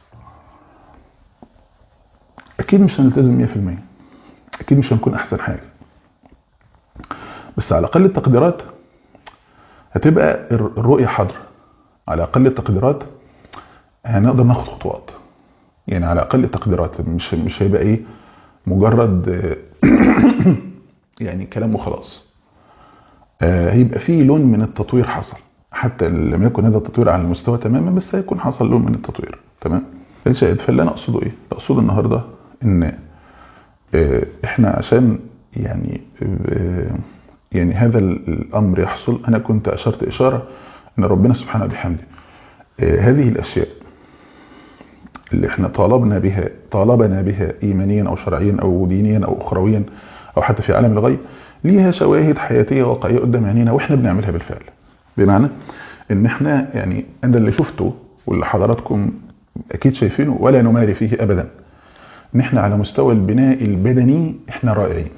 أكيد مش هنلتزم 100% أكيد مش هنكون أحسن حاجة بس على أقل التقديرات هتبقى الر- الرؤية حاضرة على أقل التقديرات هنقدر ناخد خطوات يعني على أقل التقديرات مش مش هيبقى إيه مجرد آه، يعني كلام وخلاص آه، هيبقى فيه لون من التطوير حصل حتى لم يكن هذا التطوير على المستوى تماما بس هيكون حصل لون من التطوير تمام الشاهد فاللي انا اقصده ايه اقصد النهارده ان آه، احنا عشان يعني آه، يعني هذا الامر يحصل انا كنت اشرت اشاره ان ربنا سبحانه وبحمده آه، هذه الاشياء اللي احنا طالبنا بها طالبنا بها ايمانيا او شرعيا او دينيا او اخرويا او حتى في عالم الغيب ليها شواهد حياتيه واقعيه قدام عينينا واحنا بنعملها بالفعل بمعنى ان احنا يعني انا اللي شفته واللي حضراتكم اكيد شايفينه ولا نماري فيه ابدا ان احنا على مستوى البناء البدني احنا رائعين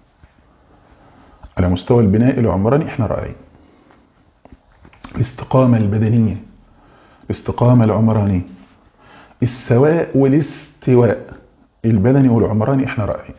على مستوى البناء العمراني احنا رائعين الاستقامه البدنيه الاستقامه العمرانيه السواء والاستواء البدني والعمراني احنا رائعين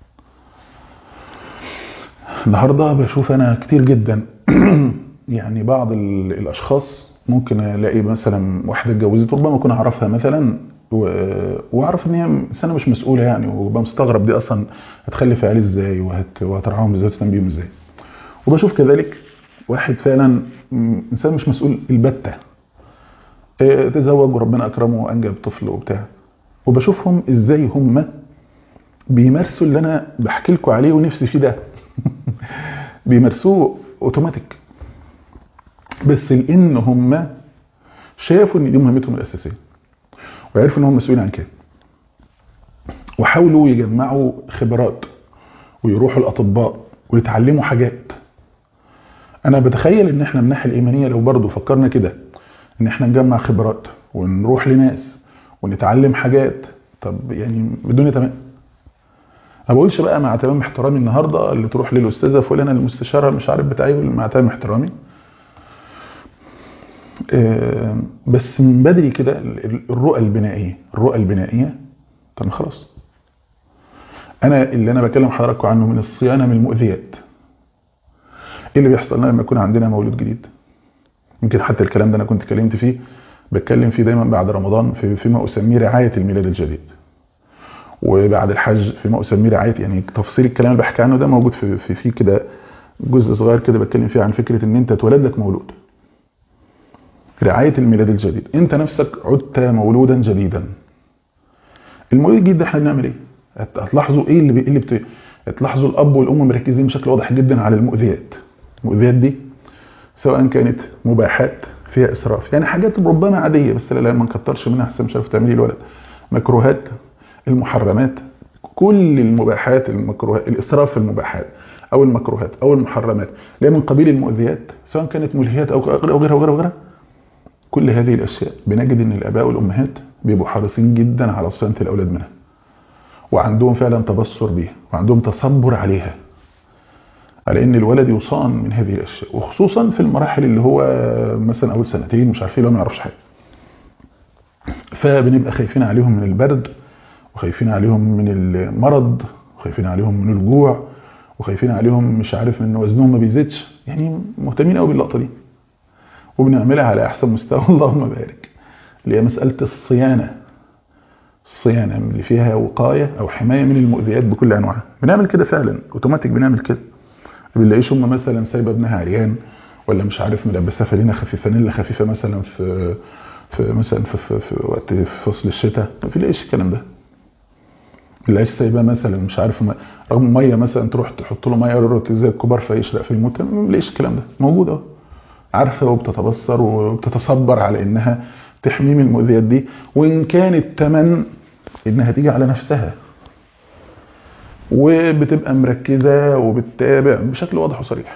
النهارده بشوف انا كتير جدا يعني بعض ال- الاشخاص ممكن الاقي مثلا واحده اتجوزت ربما اكون اعرفها مثلا و... واعرف ان هي سنه مش مسؤوله يعني وببقى مستغرب دي اصلا هتخلف عيالي ازاي وهت... وهترعاهم ازاي وتهتم بيهم ازاي وبشوف كذلك واحد فعلا انسان مش مسؤول البته تزوج وربنا اكرمه وانجب طفل وبتاع وبشوفهم ازاي هم بيمارسوا اللي انا بحكي لكم عليه ونفسي فيه ده بيمارسوه اوتوماتيك بس لان هم شافوا ان دي مهمتهم الاساسيه وعرفوا ان هم مسؤولين عن كده وحاولوا يجمعوا خبرات ويروحوا الاطباء ويتعلموا حاجات انا بتخيل ان احنا من الناحيه الايمانيه لو برضه فكرنا كده ان احنا نجمع خبرات ونروح لناس ونتعلم حاجات طب يعني الدنيا تمام ما بقولش بقى مع تمام احترامي النهارده اللي تروح للاستاذه فلانه المستشاره مش عارف بتاعي مع تمام احترامي بس من بدري كده الرؤى البنائيه الرؤى البنائيه طب خلاص انا اللي انا بكلم حضراتكم عنه من الصيانه من المؤذيات ايه اللي بيحصل لنا لما يكون عندنا مولود جديد يمكن حتى الكلام ده انا كنت اتكلمت فيه بتكلم فيه دايما بعد رمضان في فيما اسميه رعايه الميلاد الجديد وبعد الحج فيما اسميه رعايه يعني تفصيل الكلام اللي بحكي عنه ده موجود في في, في كده جزء صغير كده بتكلم فيه عن فكره ان انت اتولد لك مولود رعايه الميلاد الجديد انت نفسك عدت مولودا جديدا المولود الجديد ده احنا بنعمل ايه هتلاحظوا ايه اللي بي... اللي بت... هتلاحظوا الاب والام مركزين بشكل واضح جدا على المؤذيات المؤذيات دي سواء كانت مباحات فيها اسراف يعني حاجات ربما عاديه بس لا ما نكترش منها احسن مش عارف تعملي الولد مكروهات المحرمات كل المباحات المكروهات الاسراف في المباحات او المكروهات او المحرمات اللي هي من قبيل المؤذيات سواء كانت ملهيات او غيرها وغيرها وغيرها كل هذه الاشياء بنجد ان الاباء والامهات بيبقوا حريصين جدا على صيانه الاولاد منها وعندهم فعلا تبصر بيها وعندهم تصبر عليها على ان الولد يصان من هذه الاشياء وخصوصا في المراحل اللي هو مثلا اول سنتين مش عارفين لو ما يعرفش حاجه فبنبقى خايفين عليهم من البرد وخايفين عليهم من المرض وخايفين عليهم من الجوع وخايفين عليهم مش عارف ان وزنهم ما بيزيدش يعني مهتمين قوي باللقطه دي وبنعملها على احسن مستوى اللهم بارك اللي هي مساله الصيانه الصيانه اللي فيها وقايه او حمايه من المؤذيات بكل انواعها بنعمل كده فعلا اوتوماتيك بنعمل كده ما بنلاقيش هم مثلا سايبه ابنها عريان ولا مش عارف ملبساه فانيله خفيفه فانيلا خفيفه مثلا في في مثلا في, في, في وقت في فصل الشتاء ما بنلاقيش الكلام ده ما بنلاقيش سايباه مثلا مش عارف ما رغم ميه مثلا تروح تحط له ميه زي الكبار فيشرق في الموت ما بنلاقيش الكلام ده موجود اهو عارفه وبتتبصر وبتتصبر على انها تحميه من المؤذيات دي وان كان الثمن انها تيجي على نفسها وبتبقى مركزة وبتتابع بشكل واضح وصريح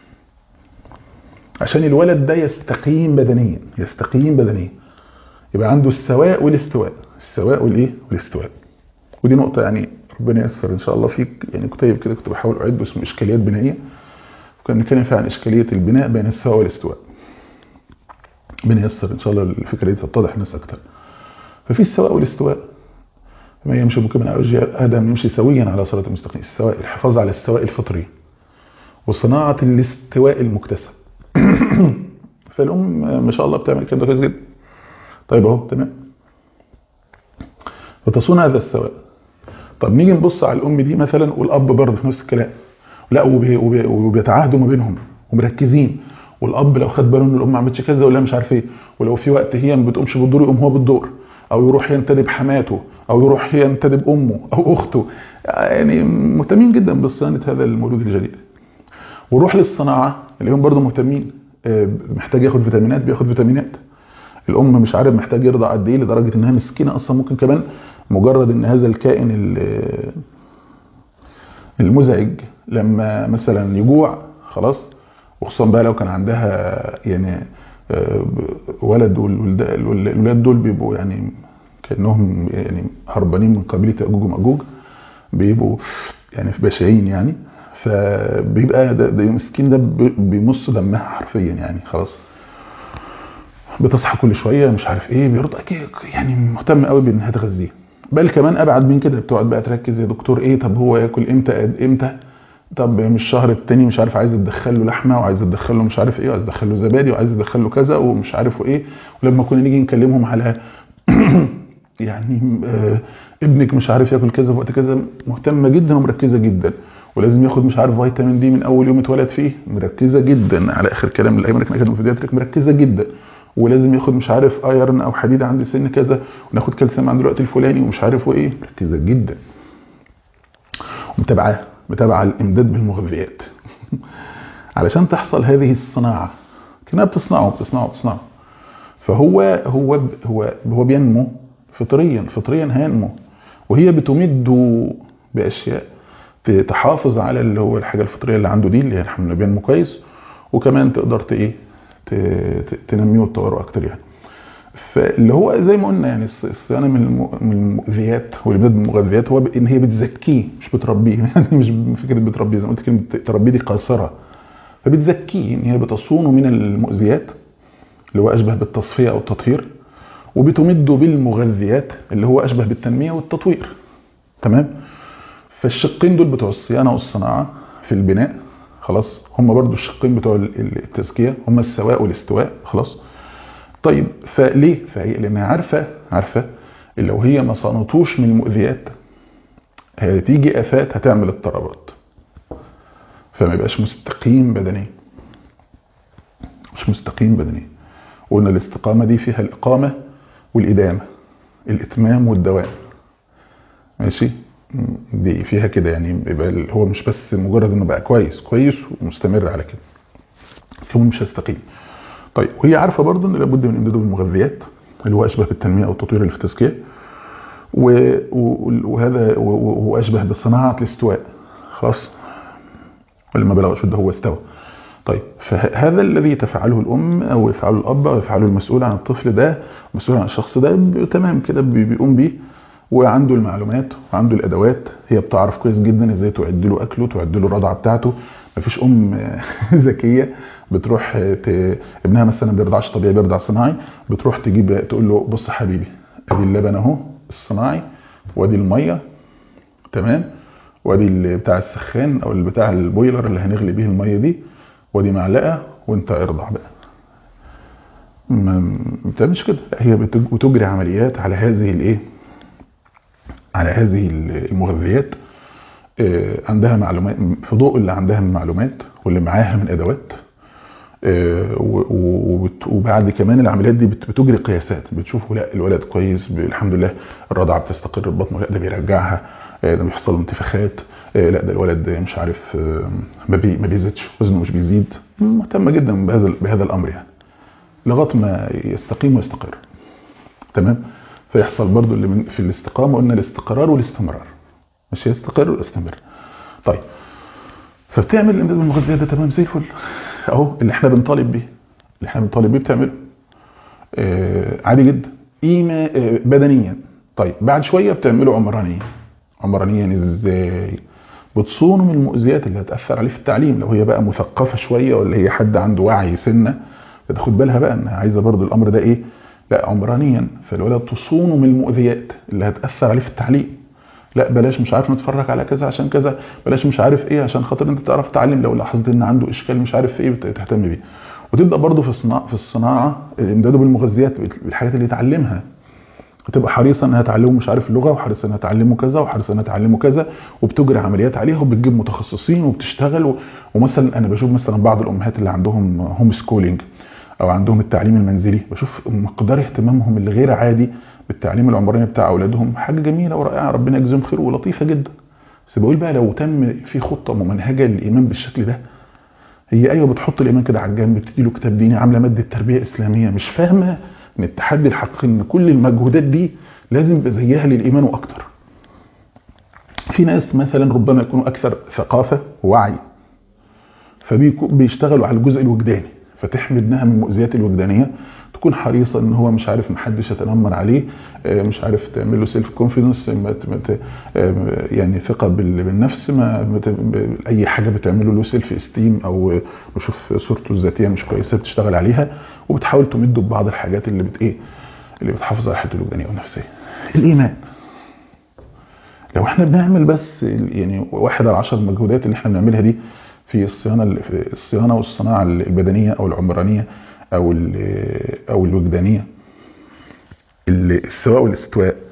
عشان الولد ده يستقيم بدنيا يستقيم بدنيا يبقى عنده السواء والاستواء السواء والايه والاستواء ودي نقطة يعني ربنا ييسر ان شاء الله فيك يعني كتيب كده كنت بحاول اعده اسمه اشكاليات بنائية وكان نتكلم فيها عن اشكالية البناء بين السواء والاستواء ربنا ييسر ان شاء الله الفكرة دي تتضح الناس اكتر ففي السواء والاستواء ما يمشي مكمن على وجه ادم يمشي سويا على صراط المستقيم السواء الحفاظ على السواء الفطري وصناعه الاستواء المكتسب فالام ما شاء الله بتعمل كده كويس جدا طيب اهو تمام وتصون هذا السواء طب نيجي نبص على الام دي مثلا والاب برضه في نفس الكلام لا وبيتعاهدوا ما بينهم ومركزين والاب لو خد باله ان الام ما عملتش كذا ولا مش عارف ايه ولو في وقت هي ما بتقومش بالدور يقوم هو بالدور او يروح ينتدب حماته او يروح ينتدب امه او اخته يعني مهتمين جدا بصيانه هذا المولود الجديد وروح للصناعه اللي هم برضه مهتمين محتاج ياخد فيتامينات بياخد فيتامينات الام مش عارف محتاج يرضع قد ايه لدرجه انها مسكينه اصلا ممكن كمان مجرد ان هذا الكائن المزعج لما مثلا يجوع خلاص وخصوصا بقى لو كان عندها يعني ولد والولاد دول بيبقوا يعني كانهم يعني هربانين من قبيله ياجوج وماجوج بيبقوا يعني في بشعين يعني فبيبقى ده, ده مسكين ده بيمص دمها حرفيا يعني خلاص بتصحى كل شويه مش عارف ايه بيرضع يعني مهتم قوي بانها تغذيه بل كمان ابعد من كده بتقعد بقى تركز يا دكتور ايه طب هو ياكل امتى امتى طب مش الشهر التاني مش عارف عايز تدخل له لحمه وعايز تدخل له مش عارف ايه وعايز تدخل له زبادي وعايز تدخل له كذا ومش عارف ايه ولما كنا نيجي نكلمهم على يعني آه ابنك مش عارف ياكل كذا في وقت كذا مهتمه جدا ومركزه جدا ولازم ياخد مش عارف فيتامين دي من اول يوم اتولد فيه مركزه جدا على اخر كلام الايمن كان كده في مركزه جدا ولازم ياخد مش عارف ايرن او حديد عند سن كذا وناخد كالسيوم عند الوقت الفلاني ومش عارف وايه مركزه جدا ومتابعاه متابعه الامداد بالمغذيات علشان تحصل هذه الصناعه كانها بتصنعه بتصنعه بتصنعه فهو هو هو هو بينمو فطريا فطريا هينمو وهي بتمده باشياء تحافظ على اللي هو الحاجه الفطريه اللي عنده دي اللي هي الحمل بينمو كويس وكمان تقدر ايه تنميه وتطوره اكتر يعني فاللي هو زي ما قلنا يعني الصيانه من المؤذيات والابداد بالمغذيات هو ان هي بتزكيه مش بتربيه يعني مش فكره بتربيه زي ما قلت كلمه تربيه دي قاصره فبتزكيه ان هي بتصونه من المؤذيات اللي هو اشبه بالتصفيه او التطهير وبتمده بالمغذيات اللي هو اشبه بالتنميه والتطوير تمام فالشقين دول بتوع الصيانه والصناعه في البناء خلاص هم برضو الشقين بتوع التزكيه هم السواء والاستواء خلاص طيب فليه فهي لانها عارفه عارفه لو هي ما صانتوش من المؤذيات هتيجي افات هتعمل اضطرابات فما يبقاش مستقيم بدنيا مش مستقيم بدنيا وقلنا الاستقامه دي فيها الاقامه والادامه الاتمام والدوام ماشي دي فيها كده يعني يبقى هو مش بس مجرد انه بقى كويس كويس ومستمر على كده كمان مش هيستقيم طيب وهي عارفه برضه ان لابد من امداده بالمغذيات اللي هو اشبه بالتنميه او التطوير اللي في التزكيه وهذا واشبه بصناعه الاستواء خلاص ولما بلغ اشده هو استوى طيب فهذا الذي تفعله الام او يفعله الاب او يفعله المسؤول عن الطفل ده مسؤول عن الشخص ده تمام كده بيقوم بيه وعنده المعلومات وعنده الادوات هي بتعرف كويس جدا ازاي تعد له اكله تعد له الرضعه بتاعته مفيش ام ذكيه بتروح ت... ابنها مثلا ما بيرضعش طبيعي بيرضع صناعي بتروح تجيب تقول له بص يا حبيبي ادي اللبن اهو الصناعي وادي الميه تمام وادي بتاع السخان او بتاع البويلر اللي هنغلي بيه الميه دي وادي معلقه وانت ارضع بقى ما بتعملش كده هي بتجري عمليات على هذه الايه على هذه المغذيات عندها معلومات في ضوء اللي عندها من معلومات واللي معاها من ادوات وبعد كمان العمليات دي بتجري قياسات بتشوفوا لا الولد كويس الحمد لله الرضعه بتستقر ببطنه لا ده بيرجعها ده بيحصل انتفاخات لا ده الولد مش عارف ما بي ما بيزيدش وزنه مش بيزيد مهتمه جدا بهذا بهذا الامر يعني لغايه ما يستقيم ويستقر تمام فيحصل برضو اللي من في الاستقامه قلنا الاستقرار والاستمرار مش يستقر ويستمر طيب فبتعمل الامداد بالمغذيات ده تمام زي الفل اهو اللي احنا بنطالب بيه اللي احنا بنطالب بيه بتعمله آه عادي جدا قيمه آه بدنيا طيب بعد شويه بتعمله عمرانيا عمرانيا ازاي بتصونه من المؤذيات اللي هتاثر عليه في التعليم لو هي بقى مثقفه شويه ولا هي حد عنده وعي سنه فتاخد بالها بقى انها عايزه برضو الامر ده ايه لا عمرانيا فالولد تصونه من المؤذيات اللي هتاثر عليه في التعليم لا بلاش مش عارف نتفرج على كذا عشان كذا بلاش مش عارف ايه عشان خاطر انت تعرف تعلم لو لاحظت ان عنده اشكال مش عارف ايه تهتم بيه وتبدا برضه في الصناعه في الصناعه امداده بالمغذيات بالحاجات اللي يتعلمها وتبقى حريصه انها تعلمه مش عارف اللغه وحريصه انها تعلمه كذا وحريصه انها تعلمه كذا وبتجري عمليات عليها وبتجيب متخصصين وبتشتغل و... ومثلا انا بشوف مثلا بعض الامهات اللي عندهم هوم سكولينج او عندهم التعليم المنزلي بشوف مقدار اهتمامهم اللي غير عادي بالتعليم العمراني بتاع اولادهم حاجه جميله ورائعه ربنا يجزيهم خير ولطيفه جدا بس بقول بقى لو تم في خطه ممنهجه للايمان بالشكل ده هي ايوه بتحط الايمان كده على الجنب بتدي له كتاب ديني عامله ماده تربيه اسلاميه مش فاهمه ان التحدي الحقيقي ان كل المجهودات دي لازم يبقى زيها للايمان واكتر في ناس مثلا ربما يكونوا اكثر ثقافه ووعي فبيشتغلوا على الجزء الوجداني فتحمي ابنها من المؤذيات الوجدانيه تكون حريصه ان هو مش عارف محدش يتنمر عليه مش عارف تعمل له سيلف كونفيدنس يعني ثقه بالنفس ما اي حاجه بتعمله له سيلف استيم او بشوف صورته الذاتيه مش كويسه بتشتغل عليها وبتحاول تمده ببعض الحاجات اللي بت ايه اللي بتحافظ على حالته الوجدانيه والنفسيه الايمان لو احنا بنعمل بس يعني واحد على عشر المجهودات اللي احنا بنعملها دي في الصيانه في الصيانه والصناعه البدنيه او العمرانيه او او الوجدانيه السواء والاستواء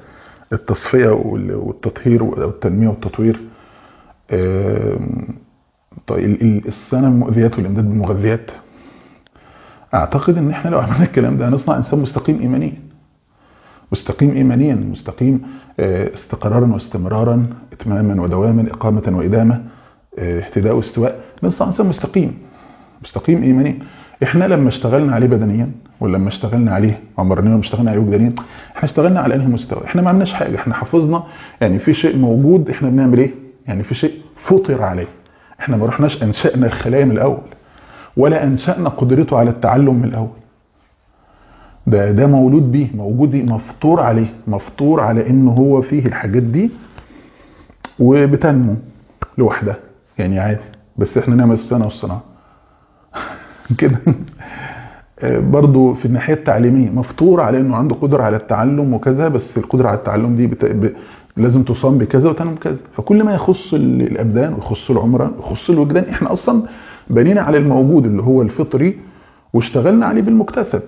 التصفيه وال- والتطهير والتنميه والتطوير آم، طيب ال- ال- الصيانه من المؤذيات والامداد بالمغذيات اعتقد ان احنا لو عملنا الكلام ده هنصنع انسان مستقيم ايمانيا مستقيم ايمانيا مستقيم آه، استقرارا واستمرارا اتماما ودواما اقامه وادامه آه، اهتداء واستواء نصنع انسان مستقيم مستقيم ايمانيا احنا لما اشتغلنا عليه بدنيا ولما اشتغلنا عليه عمرنا لما اشتغلنا عليه وجدانيا احنا اشتغلنا على انهي مستوى احنا ما عملناش حاجه احنا حفظنا يعني في شيء موجود احنا بنعمل ايه يعني في شيء فطر عليه احنا ما رحناش انشانا الخلايا من الاول ولا انشانا قدرته على التعلم من الاول ده ده مولود بيه موجود بيه مفطور عليه مفطور على انه هو فيه الحاجات دي وبتنمو لوحدها يعني عادي بس احنا نعمل الصيانه والصناعه كده آه، برضو في الناحيه التعليميه مفطور على انه عنده قدره على التعلم وكذا بس القدره على التعلم دي بت... ب... لازم تصام بكذا وتنم بكذا فكل ما يخص ال- الابدان ويخص العمران ويخص الوجدان احنا اصلا بنينا على الموجود اللي هو الفطري واشتغلنا عليه بالمكتسب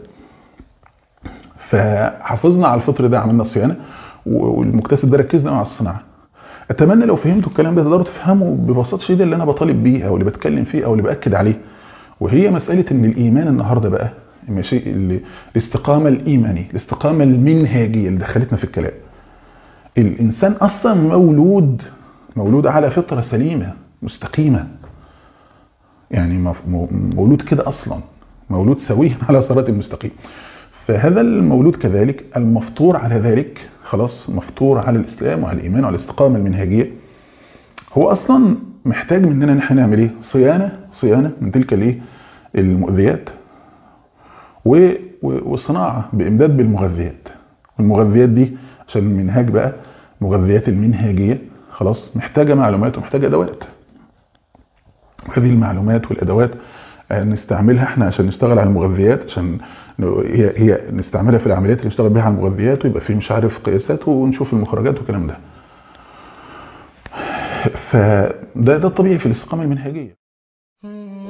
فحافظنا على الفطر ده عملنا صيانه والمكتسب ده ركزنا مع الصناعه اتمنى لو فهمتوا الكلام ده تقدروا تفهموا ببساطه شديده اللي انا بطالب بيه او اللي بتكلم فيه او اللي باكد عليه وهي مساله ان الايمان النهارده بقى ماشي ال- الاستقامه الايمانيه الاستقامه المنهجيه اللي دخلتنا في الكلام الانسان اصلا مولود مولود على فطره سليمه مستقيمه يعني مف- مو- مولود كده اصلا مولود سويا على صراط المستقيم فهذا المولود كذلك المفطور على ذلك خلاص مفطور على الاسلام وعلى الايمان وعلى الاستقامه المنهجيه هو اصلا محتاج مننا ان احنا نعمل ايه صيانه صيانه من تلك الايه المؤذيات و- و- وصناعه بامداد بالمغذيات والمغذيات دي عشان المنهاج بقى مغذيات المنهاجيه خلاص محتاجه معلومات ومحتاجه ادوات هذه المعلومات والادوات آه، نستعملها احنا عشان نشتغل على المغذيات عشان ن- هي هي نستعملها في العمليات اللي نشتغل بيها على المغذيات ويبقى في مش عارف قياسات ونشوف المخرجات والكلام ده. فده ده الطبيعي في الاستقامه المنهجيه. Mm-hmm.